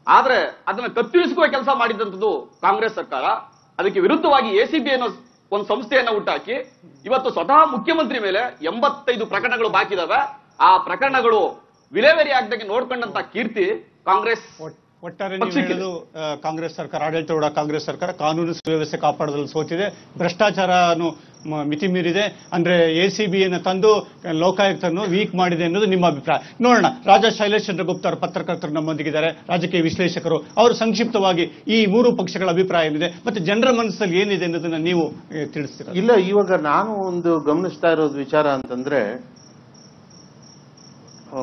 S4: ಆದ್ರೆ ಅದನ್ನ ಕತ್ತರಿಸುವ ಕೆಲಸ ಮಾಡಿದಂಥದ್ದು ಕಾಂಗ್ರೆಸ್ ಸರ್ಕಾರ ಅದಕ್ಕೆ ವಿರುದ್ಧವಾಗಿ ಎಸಿಬಿ ಅನ್ನೋ ಒಂದು ಸಂಸ್ಥೆಯನ್ನ ಹುಟ್ಟಾಕಿ ಇವತ್ತು ಸ್ವತಃ ಮುಖ್ಯಮಂತ್ರಿ ಮೇಲೆ ಎಂಬತ್ತೈದು ಪ್ರಕರಣಗಳು ಬಾಕಿ ಇದಾವೆ ಆ ಪ್ರಕರಣಗಳು ವಿಲೇವರಿ ಆಗದಂಗೆ ನೋಡ್ಕೊಂಡಂತ ಕೀರ್ತಿ ಕಾಂಗ್ರೆಸ್
S1: ಒಟ್- ಒಟ್ಟಾರೆ ನೀವು
S4: ಪಕ್ಷಕ್ಕಿದೆ.
S1: ಹೇಳೋದು ಆ, ಕಾಂಗ್ರೆಸ್ ಸರ್ಕಾರ ಆಡಳಿತಾರೂಢ ಕಾಂಗ್ರೆಸ್ ಸರ್ಕಾರ ಕಾನೂನು ಸುವ್ಯವಸ್ಥೆ ಕಾಪಾಡೋದ್ರಲ್ಲಿ ಸೋತಿದೆ ಭ್ರಷ್ಟಾಚಾರನು ಮ- ಮಿತಿ ಮೀರಿದೆ ಅಂದ್ರೆ ಎ ಸಿ ಬಿಯನ್ನು ತಂದು ಲೋಕಾಯುಕ್ತನ್ನು ವೀಕ್ ಮಾಡಿದೆ ಅನ್ನೋದು ನಿಮ್ಮ ಅಭಿಪ್ರಾಯ ನೋಡೋಣ ರಾಜಾ ಶೈಲೇಶ್ ಚಂದ್ರ ಗುಪ್ತಾ ಅವರು ಪತ್ರಕರ್ತರು ನಮ್ಮೊಂದಿಗಿದ್ದಾರೆ ರಾಜಕೀಯ ವಿಶ್ಲೇಷಕರು ಅವರು ಸಂಕ್ಷಿಪ್ತವಾಗಿ ಈ ಮೂರು ಪಕ್ಷಗಳ ಅಭಿಪ್ರಾಯ ಏನಿದೆ ಮತ್ತೆ ಜನರ ಮನಸ್ಸಲ್ಲಿ ಏನಿದೆ ಅನ್ನೋದನ್ನ ನೀವು ಆ, ತಿಳಿಸ್ತೀರಾ
S5: ಇಲ್ಲ ಇವಾಗ ನಾನು ಒಂದು ಗಮನಿಸ್ತಾ ಇರೋದು ವಿಚಾರ ಅಂತಂದ್ರೆ ಆ,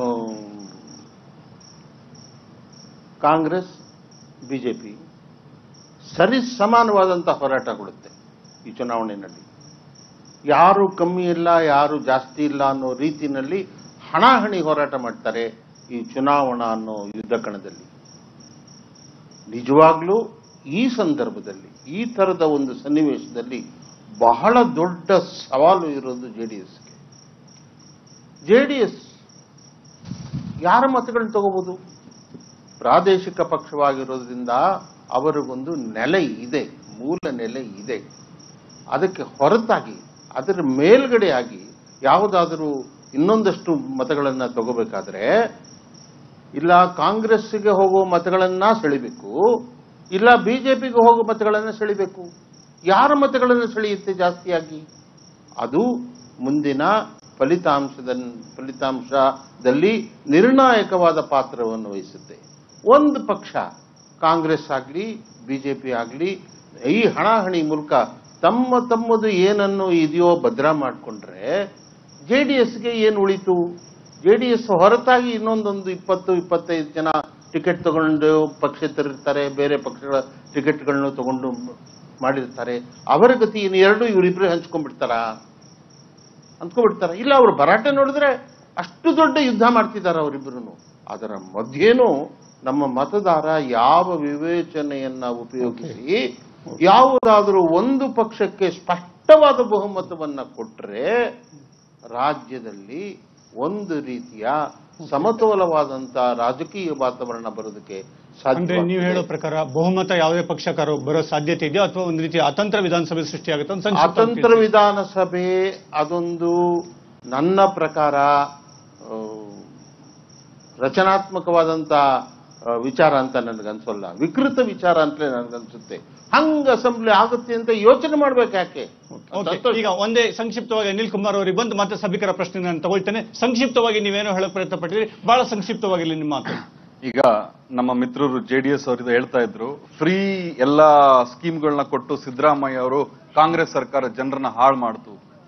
S5: ಕಾಂಗ್ರೆಸ್ ಬಿಜೆಪಿ ಸರಿ ಸಮಾನವಾದಂತ ಹೋರಾಟ ಕೊಡುತ್ತೆ ಈ ಚುನಾವಣೆಯಲ್ಲಿ ಯಾರು ಕಮ್ಮಿ ಇಲ್ಲ ಯಾರು ಜಾಸ್ತಿ ಇಲ್ಲ ಅನ್ನೋ ರೀತಿನಲ್ಲಿ ಹಣಾಹಣಿ ಹೋರಾಟ ಮಾಡ್ತಾರೆ ಈ ಚುನಾವಣಾ ಅನ್ನೋ ಯುದ್ಧ ಕಣದಲ್ಲಿ ನಿಜವಾಗ್ಲೂ ಈ ಸಂದರ್ಭದಲ್ಲಿ ಈ ತರದ ಒಂದು ಸನ್ನಿವೇಶದಲ್ಲಿ ಬಹಳ ದೊಡ್ಡ ಸವಾಲು ಇರೋದು ಜೆ ಡಿ ಎಸ್ಗೆ ಜೆ ಡಿ ಎಸ್ ಯಾರ ಮತಗಳನ್ನ ತಗೋಬಹುದು ಪ್ರಾದೇಶಿಕ ಪಕ್ಷವಾಗಿರೋದ್ರಿಂದ ಅವರಿಗೊಂದು ನೆಲೆ ಇದೆ ಮೂಲ ನೆಲೆ ಇದೆ ಅದಕ್ಕೆ ಹೊರತಾಗಿ ಅದರ ಮೇಲ್ಗಡೆಯಾಗಿ ಯಾವುದಾದರೂ ಇನ್ನೊಂದಷ್ಟು ಮತಗಳನ್ನ ತಗೋಬೇಕಾದ್ರೆ ಇಲ್ಲ ಕಾಂಗ್ರೆಸ್ಗೆ ಹೋಗೋ ಮತಗಳನ್ನ ಸೆಳಿಬೇಕು ಇಲ್ಲ ಬಿಜೆಪಿಗೆ ಹೋಗೋ ಮತಗಳನ್ನ ಸೆಳಿಬೇಕು ಯಾರ ಮತಗಳನ್ನು ಸೆಳೆಯುತ್ತೆ ಜಾಸ್ತಿಯಾಗಿ ಅದು ಮುಂದಿನ ಫಲಿತಾಂಶದ ಫಲಿತಾಂಶದಲ್ಲಿ ನಿರ್ಣಾಯಕವಾದ ಪಾತ್ರವನ್ನು ವಹಿಸುತ್ತೆ ಒಂದು ಪಕ್ಷ ಕಾಂಗ್ರೆಸ್ ಆಗಲಿ ಬಿಜೆಪಿ ಆಗಲಿ ಈ ಹಣಾಹಣಿ ಮೂಲಕ ತಮ್ಮ ತಮ್ಮದು ಏನನ್ನು ಇದೆಯೋ ಭದ್ರ ಮಾಡಿಕೊಂಡ್ರೆ ಜೆ ಡಿ ಎಸ್ಗೆ ಏನು ಉಳಿತು ಜೆ ಡಿ ಎಸ್ ಹೊರತಾಗಿ ಇನ್ನೊಂದೊಂದು ಇಪ್ಪತ್ತು ಇಪ್ಪತ್ತೈದು ಜನ ಟಿಕೆಟ್ ತಗೊಂಡು ಪಕ್ಷೇತರಿರ್ತಾರೆ ಬೇರೆ ಪಕ್ಷಗಳ ಟಿಕೆಟ್ಗಳನ್ನು ತಗೊಂಡು ಮಾಡಿರ್ತಾರೆ ಅವರ ಗತಿ ಇನ್ನು ಎರಡು ಇವರಿಬ್ರು ಹಂಚ್ಕೊಂಡ್ಬಿಡ್ತಾರಾ ಅಂದ್ಕೊಂಡ್ಬಿಡ್ತಾರ ಇಲ್ಲ ಅವರು ಭರಾಟೆ ನೋಡಿದ್ರೆ ಅಷ್ಟು ದೊಡ್ಡ ಯುದ್ಧ ಮಾಡ್ತಿದ್ದಾರೆ ಅವರಿಬ್ಬರು ಅದರ ಮಧ್ಯೇನೂ ನಮ್ಮ ಮತದಾರ ಯಾವ ವಿವೇಚನೆಯನ್ನ ಉಪಯೋಗಿಸಿ ಯಾವುದಾದರೂ ಒಂದು ಪಕ್ಷಕ್ಕೆ ಸ್ಪಷ್ಟವಾದ ಬಹುಮತವನ್ನ ಕೊಟ್ರೆ ರಾಜ್ಯದಲ್ಲಿ ಒಂದು ರೀತಿಯ ಸಮತೋಲವಾದಂತ ರಾಜಕೀಯ ವಾತಾವರಣ ಬರೋದಕ್ಕೆ
S1: ಅಂದ್ರೆ ನೀವು ಹೇಳೋ
S5: ಸಾಧ್ಯ
S1: ಪ್ರಕಾರ ಬಹುಮತ ಯಾವುದೇ ಪಕ್ಷಕಾರ ಬರೋ ಸಾಧ್ಯತೆ ಇದೆಯಾ ಅಥವಾ ಒಂದು ರೀತಿ ಅತಂತ್ರ ವಿಧಾನಸಭೆ ಸೃಷ್ಟಿಯಾಗುತ್ತೆ ಅಂತ ಸಂಕ್ಷಿಪ್ತವಾಗಿ
S5: ಅತಂತ್ರ
S1: ತಿಳಿಸಿ.
S5: ವಿಧಾನಸಭೆ ಅದೊಂದು ನನ್ನ ಪ್ರಕಾರ ಆ, ರಚನಾತ್ಮಕವಾದಂತ ಆ, ವಿಚಾರ ಅಂತ ನನಗನ್ಸೋಲ್ಲ ವಿಕೃತ ವಿಚಾರ ಅಂತಲೇ ನನಗನ್ಸುತ್ತೆ ಹಂಗ ಅಸೆಂಬ್ಲಿ ಆಗುತ್ತೆ ಅಂತ ಯೋಚನೆ ಮಾಡ್ಬೇಕು ಯಾಕೆ
S1: ಓಕೆ ಈಗ ಒಂದೇ ಸಂಕ್ಷಿಪ್ತವಾಗಿ ಅನಿಲ್ ಕುಮಾರ್ ಅವರಿಗೆ ಬಂದು ಮತ್ತೆ ಸಭಿಕರ ಪ್ರಶ್ನೆ ನಾನು ತಗೊಳ್ತೇನೆ ಸಂಕ್ಷಿಪ್ತವಾಗಿ ನೀವೇನೋ ಹೇಳಕ್ ಪ್ರಯತ್ನ ಪಟ್ಟಿದ್ರಿ ಬಹಳ ಸಂಕ್ಷಿಪ್ತವಾಗಿರಲಿ ನಿಮ್ಮ ಮಾತು
S2: ಈಗ ನಮ್ಮ ಮಿತ್ರರು ಜೆ ಡಿ ಎಸ್ ಅವರು ಹೇಳ್ತಾ ಇದ್ರು ಫ್ರೀ ಎಲ್ಲಾ ಸ್ಕೀಮ್ಗಳನ್ನ ಕೊಟ್ಟು ಸಿದ್ದರಾಮಯ್ಯ ಅವರು ಕಾಂಗ್ರೆಸ್ ಸರ್ಕಾರ ಜನರನ್ನ ಹಾಳು ಮಾಡ್ತು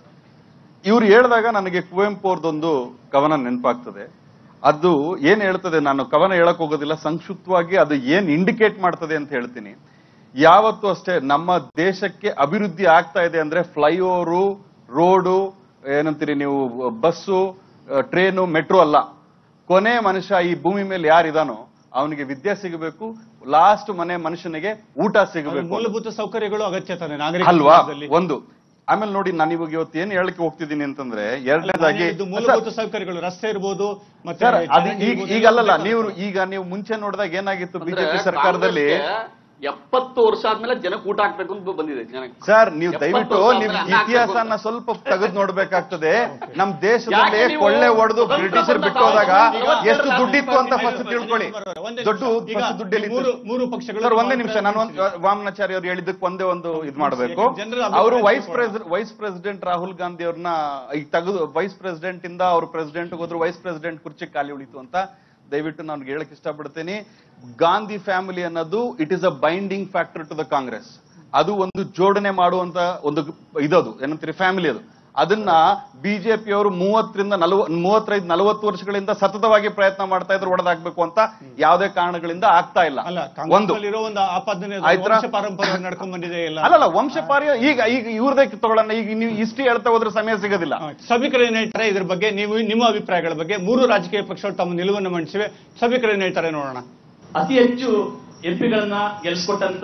S2: ಇವ್ರು ಹೇಳಿದಾಗ ನನಗೆ ಕುವೆಂಪು ಅವ್ರದ್ದೊಂದು ಕವನ ನೆನಪಾಗ್ತದೆ ಅದು ಏನ್ ಹೇಳ್ತದೆ ನಾನು ಕವನ ಹೇಳಕ್ ಹೋಗೋದಿಲ್ಲ ಸಂಕ್ಷಿಪ್ತವಾಗಿ ಅದು ಏನ್ ಇಂಡಿಕೇಟ್ ಮಾಡ್ತದೆ ಅಂತ ಹೇಳ್ತೀನಿ ಯಾವತ್ತೂ ಅಷ್ಟೇ ನಮ್ಮ ದೇಶಕ್ಕೆ ಅಭಿವೃದ್ಧಿ ಆಗ್ತಾ ಇದೆ ಅಂದ್ರೆ ಫ್ಲೈಓವರು ರೋಡು ಏನಂತೀರಿ ನೀವು ಬಸ್ಸು ಟ್ರೇನು ಮೆಟ್ರೋ ಅಲ್ಲ ಕೊನೆ ಮನುಷ್ಯ ಈ ಭೂಮಿ ಮೇಲೆ ಯಾರಿದಾನೋ ಅವನಿಗೆ ವಿದ್ಯೆ ಸಿಗಬೇಕು ಲಾಸ್ಟ್ ಮನೆ ಮನುಷ್ಯನಿಗೆ ಊಟ
S1: ಅದು
S2: ಸಿಗಬೇಕು
S1: ಮೂಲಭೂತ ಸೌಕರ್ಯಗಳು ಅಗತ್ಯ ತಾನೆ ನಾಗರಿಕ
S2: ಅಲ್ವಾ
S1: ಸಮಾಜದಲ್ಲಿ.
S2: ಒಂದು ಆಮೇಲೆ ನೋಡಿ ನಾನು ಇವಾಗ ಇವತ್ತು ಏನ್ ಹೇಳಕ್ಕೆ ಹೋಗ್ತಿದ್ದೀನಿ ಅಂತಂದ್ರೆ
S1: ಅಲ್ಲ,
S2: ಎರಡನೇದಾಗಿ
S1: ನಾನು ಹೇಳಿದ್ದು ಮೂಲಭೂತ ಸೌಕರ್ಯಗಳು ರಸ್ತೆ ಇರ್ಬೋದು ಮತ್ತೆ
S2: ಸರ್ ಅದು
S1: ಚರಂಡಿ
S2: ಈಗ
S1: ಇರ್ಬೋದು,
S2: ಈಗಲ್ಲ
S1: ಎಲ್ಲ
S2: ನೀವು
S1: ಬೇಕಾಗುತ್ತೆ.
S2: ಈಗ ನೀವು ಮುಂಚೆ ನೋಡಿದಾಗ ಏನಾಗಿತ್ತು
S4: ಅಂದ್ರೆ
S2: ಬಿಜೆಪಿ ಸರ್ಕಾರದಲ್ಲಿ
S4: ಕಾಂಗ್ರೆಸ್ಗೆ ಎಪ್ಪತ್ತು ವರ್ಷ ಆದ್ಮೇಲೆ ಜನಕ್ಕೆ ಊಟ ಹಾಕ್ಬೇಕು ಅಂತ ಬಂದಿದೆ ಜನಕ್ಕೆ
S2: ಸರ್ ನೀವು
S4: ಎಪ್ಪತ್ತು
S2: ದಯವಿಟ್ಟು
S4: ವರ್ಷ
S2: ನಿಮ್
S4: ಆದ್ಮೇಲೆ ಅನ್ನ
S2: ಇತಿಹಾಸನ
S4: ಹಾಕ್ಬೇಕು
S2: ಸ್ವಲ್ಪ ತೆಗೆದು ನೋಡ್ಬೇಕಾಗ್ತದೆ ನಮ್ ದೇಶದಲ್ಲಿ
S4: ಯಾಕೆ ನೀವು
S2: ಕೊಳ್ಳೆ ಹೊಡೆದು
S4: ಸ್ವತಂತ್ರ
S2: ಬ್ರಿಟಿಷರ್
S4: ಬಂದ
S2: ಬಿಟ್ಟು ಹೋದಾಗ
S4: ತಾವು
S2: ಎಷ್ಟು ದುಡ್ಡಿತ್ತು ಅಂತ ಫಸ್ಟ್
S1: ಈಗ
S2: ತಿಳ್ಕೊಳ್ಳಿ
S1: ಒಂದೇ
S2: ದೊಡ್ಡ
S1: ನಿಮಿಷ. ಈಗ
S2: ಫಸ್ಟ್ ದುಡ್ಡು
S1: ಮೂರು ಮೂರು ಪಕ್ಷಗಳು
S2: ಸರ್ ಒಂದೇ ನಿಮಿಷ ನಾನು ಒಂದು ವಾಮನಾಚಾರ್ಯ ಅವ್ರು ಹೇಳಿದ್ದಕ್ಕೆ ಒಂದೇ ಒಂದು ಇದು ಮಾಡಬೇಕು
S1: ಯಾಕೆ ಜನರ ಅಭಿಪ್ರಾಯ
S2: ಅವರು ವೈಸ್
S1: ತಿಳ್ಕೊಳ್ಳೋಣ.
S2: President vice president Rahul Gandhi ಅವ್ರನ್ನ ಈಗ ತೆಗೆದು ವೈಸ್ ಪ್ರೆಸಿಡೆಂಟ್ ಇಂದ ಅವ್ರು ಪ್ರೆಸಿಡೆಂಟ್ ಹೋದ್ರು ವೈಸ್ ಪ್ರೆಸಿಡೆಂಟ್ ಕುರ್ಚಿ ಖಾಲಿ ಉಳಿತು ಅಂತ ದಯವಿಟ್ಟು ನಾನು ಹೇಳಕ್ ಇಷ್ಟಪಡ್ತೀನಿ ಗಾಂಧಿ ಫ್ಯಾಮಿಲಿ ಅನ್ನೋದು it is a binding factor to the Congress ಅದು ಒಂದು ಜೋಡಣೆ ಮಾಡುವಂತ ಒಂದು ಇದದು ಏನಂತೀರಿ ಫ್ಯಾಮಿಲಿ ಅದು ಅದನ್ನ ಬಿಜೆಪಿ ಅವರು ಮೂವತ್ತರಿಂದ ನಲವ ಮೂವತ್ತೈದು ನಲವತ್ತು ವರ್ಷಗಳಿಂದ ಸತತವಾಗಿ ಪ್ರಯತ್ನ ಮಾಡ್ತಾ ಇದ್ರು ಒಡೆದಾಕ್ಬೇಕು ಅಂತ ಯಾವುದೇ ಕಾರಣಗಳಿಂದ ಆಗ್ತಾ ಇಲ್ಲ
S1: ಅಲ್ಲ
S2: ಒಂದು
S1: ಕಾಂಗ್ರೆಸ್ ಇರೋ ಒಂದು ಆಪಾದನೆ ಅದು
S2: ಆಯ್ತಾ?
S1: ವಂಶ ಪಾರಂಪರ್ಯ ನಡ್ಕೊಂಡ್ ಬಂದಿದೆ ಎಲ್ಲ
S2: ಅಲ್ಲಲ್ಲ ವಂಶಪಾರ್ಯ ಈಗ ಈಗ ಇವ್ರದೇ ತಗೊಳ್ಳೋಣ ಈಗ ನೀವು ಇಷ್ಟು ಹೇಳ್ತಾ ಹೋದ್ರೆ ಸಮಯ ಸಿಗೋದಿಲ್ಲ
S1: ಆ, ಸಭಿಕರು ಏನ್ ಹೇಳ್ತಾರೆ ಇದ್ರ ಬಗ್ಗೆ ನೀವು ನಿಮ್ಮ ಅಭಿಪ್ರಾಯಗಳ ಬಗ್ಗೆ ಮೂರು ರಾಜಕೀಯ ಪಕ್ಷಗಳು ತಮ್ಮ ನಿಲುವನ್ನು ಮಂಡಿಸಿವೆ ಸಭಿಕರು ಏನ್ ಹೇಳ್ತಾರೆ ನೋಡೋಣ
S6: ಅತಿ ಹೆಚ್ಚು ಎಂಪಿಗಳನ್ನ ಗೆಲ್ಸ್ಕೊಟ್ಟಂತ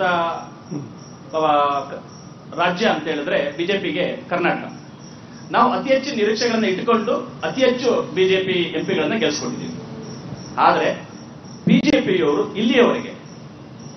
S6: ಆ, ರಾಜ್ಯ ಅಂತ ಹೇಳಿದ್ರೆ ಬಿಜೆಪಿಗೆ ಕರ್ನಾಟಕ ನಾವು ಅತಿ ಹೆಚ್ಚು ನಿರೀಕ್ಷೆಗಳನ್ನ ಇಟ್ಟುಕೊಂಡು ಅತಿ ಹೆಚ್ಚು ಬಿಜೆಪಿ ಎಂಪಿಗಳನ್ನ ಗೆಲ್ಸ್ಕೊಂಡಿದ್ದೀವಿ ಆದ್ರೆ ಬಿಜೆಪಿಯವರು ಇಲ್ಲಿಯವರೆಗೆ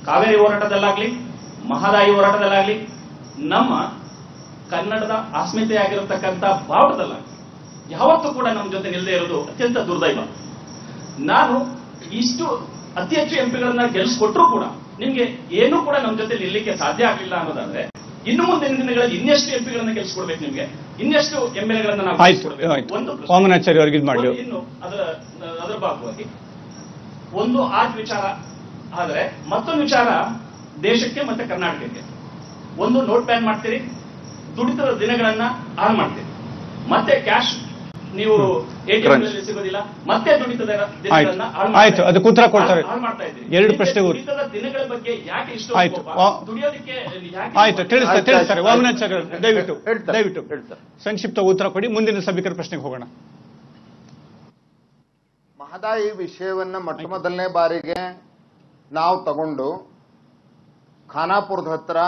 S6: ಕಾವೇರಿ ಹೋರಾಟದಲ್ಲಾಗ್ಲಿ ಮಹದಾಯಿ ಹೋರಾಟದಲ್ಲಾಗ್ಲಿ ನಮ್ಮ ಕನ್ನಡದ ಅಸ್ಮಿತೆಯಾಗಿರತಕ್ಕಂಥ ಬಾವುಟದಲ್ಲಾಗ್ಲಿ ಯಾವತ್ತೂ ಕೂಡ ನಮ್ಮ ಜೊತೆ ನಿಲ್ಲದೆ ಇರೋದು ಅತ್ಯಂತ ದುರ್ದೈವ ನಾನು ಇಷ್ಟು ಅತಿ ಹೆಚ್ಚು ಎಂಪಿಗಳನ್ನ ಗೆಲ್ಸ್ಕೊಟ್ರು ಕೂಡ ನಿಮ್ಗೆ ಏನೂ ಕೂಡ ನಮ್ಮ ಜೊತೆ ನಿಲ್ಲಕ್ಕೆ ಸಾಧ್ಯ ಆಗಲಿಲ್ಲ ಅನ್ನೋದಾದ್ರೆ ಇನ್ನು ಮುಂದಿನ ದಿನಗಳಲ್ಲಿ ಇನ್ನೆಷ್ಟು ಎಂಪಿಗಳನ್ನ ಗೆಲ್ಸ್ಕೊಡ್ಬೇಕು ನಿಮ್ಗೆ ಇನ್ನೆಷ್ಟು ಎಂ ಎಲ್ ಎಗಳನ್ನ ನಾವು
S1: ಆಯ್ತು
S6: ಗೆಲ್ಸ್ಕೊಡ್ಬೇಕು?
S1: ಆಯ್ತು
S6: ಒಂದು ಪ್ರಶ್ನೆ.
S1: ವಾಮನಾಚಾರ್ಯ ಅವ್ರಿಗೆ ಇದು ಮಾಡಿ
S6: ಒಂದು ಇನ್ನು ಅದರ ಅದರ ಭಾಗವಾಗಿ ಒಂದು ಆರ್ಟ್ ವಿಚಾರ ಆದ್ರೆ ಮತ್ತೊಂದು ವಿಚಾರ ದೇಶಕ್ಕೆ ಮತ್ತೆ ಕರ್ನಾಟಕಕ್ಕೆ ಒಂದು ನೋಟ್ ಬ್ಯಾನ್ ಮಾಡ್ತೀರಿ ದುಡಿತದ ದಿನಗಳನ್ನ ಹಾಳು ಮಾಡ್ತೀರಿ ಮತ್ತೆ ಕ್ಯಾಶ್ ನೀವು ಎಟಿಎಂ
S2: Crunch.
S6: ಸಿಗೋದಿಲ್ಲ ಮತ್ತೆ ದುಡಿತದ ದಿನಗಳನ್ನ
S1: ಆಯ್ತು.
S6: ಹಾಳು ಮಾಡ್ತಾ
S1: ಆಯ್ತು, ಅದಕ್ಕೆ ಉತ್ತರ ಕೊಡ್ತಾರೆ.
S6: ಹಾಳು ಮಾಡ್ತಾ ಇದ್ದೀರಿ.
S1: ಎರಡು
S6: ನಿಮ್ಗೆ
S1: ಪ್ರಶ್ನೆಗೂ-
S6: ದುಡಿತದ ದಿನಗಳ ಬಗ್ಗೆ ಯಾಕೆ ಇಷ್ಟು
S1: ಆಯ್ತು.
S6: ಕೋಪ?
S1: ವಾ-
S6: ದುಡಿಯೋದಕ್ಕೆ ಯಾಕೆ
S1: ಆಯ್ತು ತಿಳಿಸ್ತಾರೆ
S3: ಆಯ್ತು,
S1: ತಿಳಿಸ್ತಾರೆ
S3: ಆಯ್ತು.
S1: ವಾಮನಾಚಾರ್ಯ ಅವ್ರು, ದಯವಿಟ್ಟು
S3: ಹೇಳ್ತಾರೆ.
S1: ದಯವಿಟ್ಟು
S3: ಹೇಳ್ತಾರೆ.
S1: ಸಂಕ್ಷಿಪ್ತ ಉತ್ತರ ಕೊಡಿ ಮುಂದಿನ ಸಭಿಕರ ಪ್ರಶ್ನೆಗೆ ಹೋಗೋಣ
S3: ಮಹದಾಯಿ ವಿಷಯವನ್ನ ಮೊಟ್ಟ ಮೊದಲನೇ ಬಾರಿಗೆ ನಾವು ತಗೊಂಡು ಖಾನಾಪುರದ ಹತ್ರ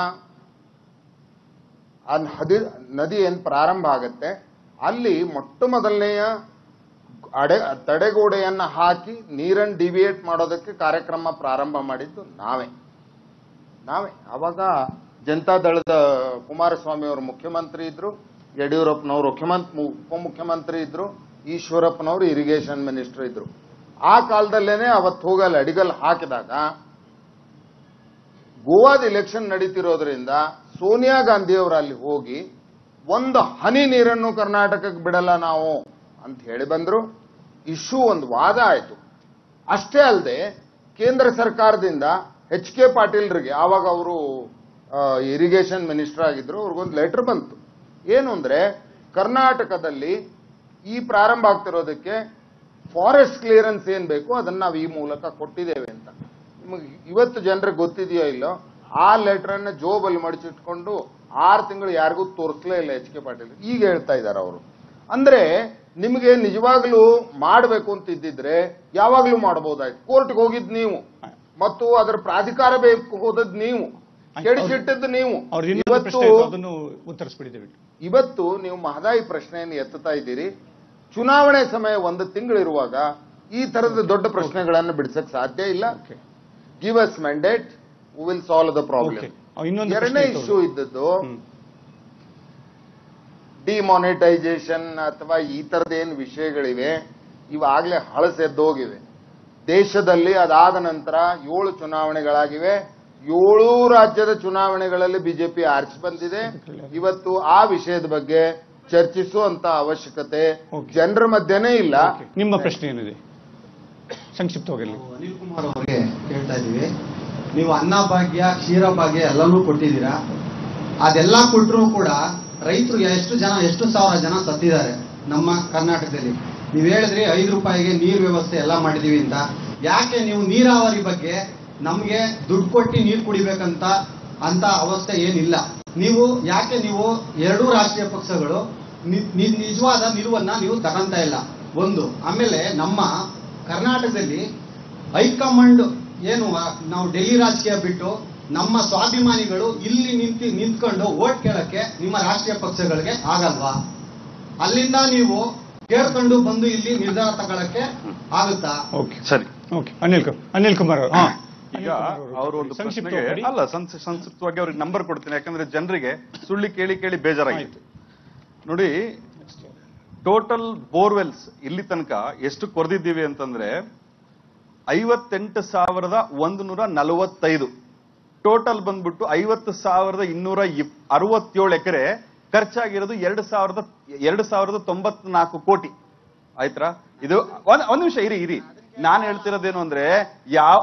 S3: ಆ ನದಿ ನದಿ ಏನ್ ಪ್ರಾರಂಭ ಆಗತ್ತೆ ಅಲ್ಲಿ ಮೊಟ್ಟ ಮೊದಲನೆಯ ಅಡೆ ತಡೆಗೋಡೆಯನ್ನ ಹಾಕಿ ನೀರನ್ನು ಡಿವಿಯೇಟ್ ಮಾಡೋದಕ್ಕೆ ಕಾರ್ಯಕ್ರಮ ಪ್ರಾರಂಭ ಮಾಡಿದ್ದು ನಾವೇ ನಾವೇ ಅವಾಗ ಜನತಾದಳದ ಕುಮಾರಸ್ವಾಮಿ ಅವರು ಮುಖ್ಯಮಂತ್ರಿ ಇದ್ರು ಯಡಿಯೂರಪ್ಪನವರು ಮುಖ್ಯಮಂತ್ರಿ ಉಪಮುಖ್ಯಮಂತ್ರಿ ಇದ್ರು ಈಶ್ವರಪ್ಪನವರು ಇರಿಗೇಷನ್ ಮಿನಿಸ್ಟರ್ ಇದ್ರು ಆ ಕಾಲದಲ್ಲೇನೆ ಅವತ್ತು ಹೋಗಲ್ಲಿ ಅಡಿಗಲ್ ಹಾಕಿದಾಗ ಗೋವಾದ ಇಲೆಕ್ಷನ್ ನಡೀತಿರೋದ್ರಿಂದ ಸೋನಿಯಾ ಗಾಂಧಿಯವರು ಅಲ್ಲಿ ಹೋಗಿ ಒಂದು ಹನಿ ನೀರನ್ನು ಕರ್ನಾಟಕಕ್ಕೆ ಬಿಡಲ್ಲ ನಾವು ಅಂತ ಹೇಳಿ ಬಂದ್ರು ಇಶ್ಯೂ ಒಂದು ವಾದ ಆಯಿತು ಅಷ್ಟೇ ಅಲ್ಲದೆ ಕೇಂದ್ರ ಸರ್ಕಾರದಿಂದ ಎಚ್ ಕೆ ಪಾಟೀಲ್ರಿಗೆ ಆವಾಗ ಅವರು ಇರಿಗೇಷನ್ ಮಿನಿಸ್ಟರ್ ಆಗಿದ್ರು ಅವ್ರಿಗೊಂದು ಲೆಟರ್ ಬಂತು ಏನು ಅಂದ್ರೆ ಕರ್ನಾಟಕದಲ್ಲಿ ಈ ಪ್ರಾರಂಭ ಆಗ್ತಿರೋದಕ್ಕೆ ಫಾರೆಸ್ಟ್ ಕ್ಲಿಯರೆನ್ಸ್ ಏನ್ ಬೇಕು ಅದನ್ನ ನಾವು ಈ ಮೂಲಕ ಕೊಟ್ಟಿದ್ದೇವೆ ಅಂತ ನಿಮಗೆ ಇವತ್ತು ಜನರಿಗೆ ಗೊತ್ತಿದೆಯೋ ಇಲ್ಲೋ ಆ ಲೆಟರ್ ಅನ್ನ ಜೋಬಲ್ಲಿ ಮಡಿಚಿಟ್ಕೊಂಡು ಆರು ತಿಂಗಳು ಯಾರಿಗೂ ತೋರಿಸ್ಲೇ ಇಲ್ಲ ಎಚ್ ಕೆ ಪಾಟೀಲ್ ಈಗ ಹೇಳ್ತಾ ಇದ್ದಾರೆ ಅವರು ಅಂದ್ರೆ ನಿಮಗೆ ನಿಜವಾಗ್ಲೂ ಮಾಡಬೇಕು ಅಂತ ಇದ್ದಿದ್ರೆ ಯಾವಾಗ್ಲೂ ಮಾಡಬಹುದಾಯ್ತು ಕೋರ್ಟ್ಗೆ ಹೋಗಿದ್ ನೀವು ಮತ್ತು ಅದರ ಪ್ರಾಧಿಕಾರ ಬೇಕು ಹೋದದ್ ನೀವು ಕೆಡಿಸಿಟ್ಟಿದ್ದು ನೀವು
S1: ಅವ್ರ ಇನ್ನೊಂದು
S3: ಇವತ್ತು
S1: ಪ್ರಶ್ನೆ ಇತ್ತು, ಅದನ್ನು ಉತ್ತರಿಸ್ಬಿಡಿ ದಯವಿಟ್ಟು
S3: ಇವತ್ತು ನೀವು ಮಹದಾಯಿ ಪ್ರಶ್ನೆಯನ್ನು ಎತ್ತುತ್ತಾ ಇದ್ದೀರಿ ಚುನಾವಣೆ ಸಮಯ ಒಂದು ತಿಂಗಳಿರುವಾಗ ಈ ತರದ ದೊಡ್ಡ ಪ್ರಶ್ನೆಗಳನ್ನು ಬಿಡಿಸಕ್ ಸಾಧ್ಯ ಇಲ್ಲ give us mandate will solve the
S1: Okay.
S3: Problem
S1: ah, ಇನ್ನೊಂದು
S3: ಎರಡನೇ
S1: ಪ್ರಶ್ನೆ ಇತ್ತು
S3: ಇಶ್ಯೂ ಇದ್ದದ್ದು
S1: ಹ್ಮ್.
S3: ಡಿಮಾನಿಟೈಸೇಷನ್ ಅಥವಾ ಈ ತರದೇನು ವಿಷಯಗಳಿವೆ ಇವಾಗಲೇ ಹಳಸೆದ್ದೋಗಿವೆ ದೇಶದಲ್ಲಿ ಅದಾದ ನಂತರ ಏಳು ಚುನಾವಣೆಗಳಾಗಿವೆ ಏಳೂ ರಾಜ್ಯದ ಚುನಾವಣೆಗಳಲ್ಲಿ ಬಿಜೆಪಿ ಆರಿಸಿ ಬಂದಿದೆ ಇವತ್ತು ಆ ವಿಷಯದ ಬಗ್ಗೆ ಚರ್ಚಿಸುವಂತ ಅವಶ್ಯಕತೆ
S1: Okay.
S3: ಜನರ ಮಧ್ಯೆನೇ ಇಲ್ಲ
S1: Okay. ನಿಮ್ಮ ಪ್ರಶ್ನೆ ಏನಿದೆ ಸಂಕ್ಷಿಪ್ತವಾಗಿ
S7: ನಾವು ಅನಿಲ್ ಕುಮಾರ್ ಅವರಿಗೆ ಕೇಳ್ತಾ ಇದ್ದೀವಿ ನೀವು ಅನ್ನ ಭಾಗ್ಯ ಕ್ಷೀರ ಭಾಗ್ಯ ಎಲ್ಲನೂ ಕೊಟ್ಟಿದ್ದೀರಾ ಅದೆಲ್ಲ ಕೊಟ್ಟರು ಕೂಡ ರೈತರು ಎಷ್ಟು ಜನ ಎಷ್ಟು ಸಾವಿರ ಜನ ಸತ್ತಿದ್ದಾರೆ ನಮ್ಮ ಕರ್ನಾಟಕದಲ್ಲಿ ನೀವು ಹೇಳಿದ್ರಿ ಐದು ರೂಪಾಯಿಗೆ ನೀರು ವ್ಯವಸ್ಥೆ ಎಲ್ಲ ಮಾಡಿದೀವಿ ಅಂತ ಯಾಕೆ ನೀವು ನೀರಾವರಿ ಬಗ್ಗೆ ನಮಗೆ ದುಡ್ಡು ಕೊಟ್ಟು ನೀರು ಕುಡಿಬೇಕಂತ ಅಂತ ಅವಸ್ಥೆ ಏನಿಲ್ಲ ನೀವು ಯಾಕೆ ನೀವು ಎರಡೂ ರಾಷ್ಟ್ರೀಯ ಪಕ್ಷಗಳು ನಿ- ನಿ- ನಿಜವಾದ ನಿಲುವನ್ನ ನೀವು ತಗೊಂತ ಇಲ್ಲ ಒಂದು ಆಮೇಲೆ ನಮ್ಮ ಕರ್ನಾಟಕದಲ್ಲಿ ಹೈಕಮಾಂಡ್ ಏನು ಆ, ನಾವು ಡೆಲ್ಲಿ ರಾಜಕೀಯ ಬಿಟ್ಟು ನಮ್ಮ ಸ್ವಾಭಿಮಾನಿಗಳು ಇಲ್ಲಿ ನಿಂತು ನಿಂತ್ಕೊಂಡು ಓಟ್ ಕೇಳಕ್ಕೆ ನಿಮ್ಮ ರಾಷ್ಟ್ರೀಯ ಪಕ್ಷಗಳಿಗೆ ಆಗಲ್ವಾ ಅಲ್ಲಿಂದ ನೀವು ಕೇಳ್ಕೊಂಡು ಬಂದು ಇಲ್ಲಿ ನಿರ್ಧಾರ ತಗೊಳಕ್ಕೆ ಆಗುತ್ತಾ
S1: ಓಕೆ
S2: ಸರಿ
S1: ಓಕೆ ಅನಿಲ್ ಕುಮಾರ್ ಅನಿಲ್ ಕುಮಾರ್ ಅವರು ಹಾ
S2: ಈಗ ಅವರು ಒಂದು ಪ್ರಶ್ನೆಗೆ
S1: ಸಂಕ್ಷಿಪ್ತವಾಗಿ
S2: ಅಲ್ಲ ಸಂಕ್ಷ- ಸಂಕ್ಷಿಪ್ತವಾಗಿ ಅವ್ರಿಗೆ ನಂಬರ್ ಕೊಡ್ತೀನಿ ಯಾಕಂದ್ರೆ ಜನರಿಗೆ ಸುಳ್ಳಿ ಕೇಳಿ ಕೇಳಿ ಬೇಜಾರಾಗಿತ್ತು ನೋಡಿ ಟೋಟಲ್ ಬೋರ್ವೆಲ್ಸ್ ಇಲ್ಲಿ ತನಕ ಎಷ್ಟು ಕೊರೆದಿದ್ದೀವಿ ಅಂತಂದ್ರೆ ಐವತ್ತೆಂಟು ಸಾವಿರದ ಒಂದು ನೂರ ನಲವತ್ತೈದು ಟೋಟಲ್ ಬಂದ್ಬಿಟ್ಟು ಐವತ್ತು ಸಾವಿರದ ಇನ್ನೂರ ಇಪ್ ಅರವತ್ತೇಳು ಎಕರೆ ಖರ್ಚಾಗಿರೋದು ಎರಡು ಸಾವಿರದ ಎರಡು ಸಾವಿರದ ತೊಂಬತ್ನಾಲ್ಕು ಕೋಟಿ ಆಯ್ತಾ ಇದು ಒಂದ್ ಒಂದ್ ನಿಮಿಷ ಇರಿ ಇರಿ ನಾನು ಹೇಳ್ತಿರೋದೇನು ಅಂದ್ರೆ ಯಾವ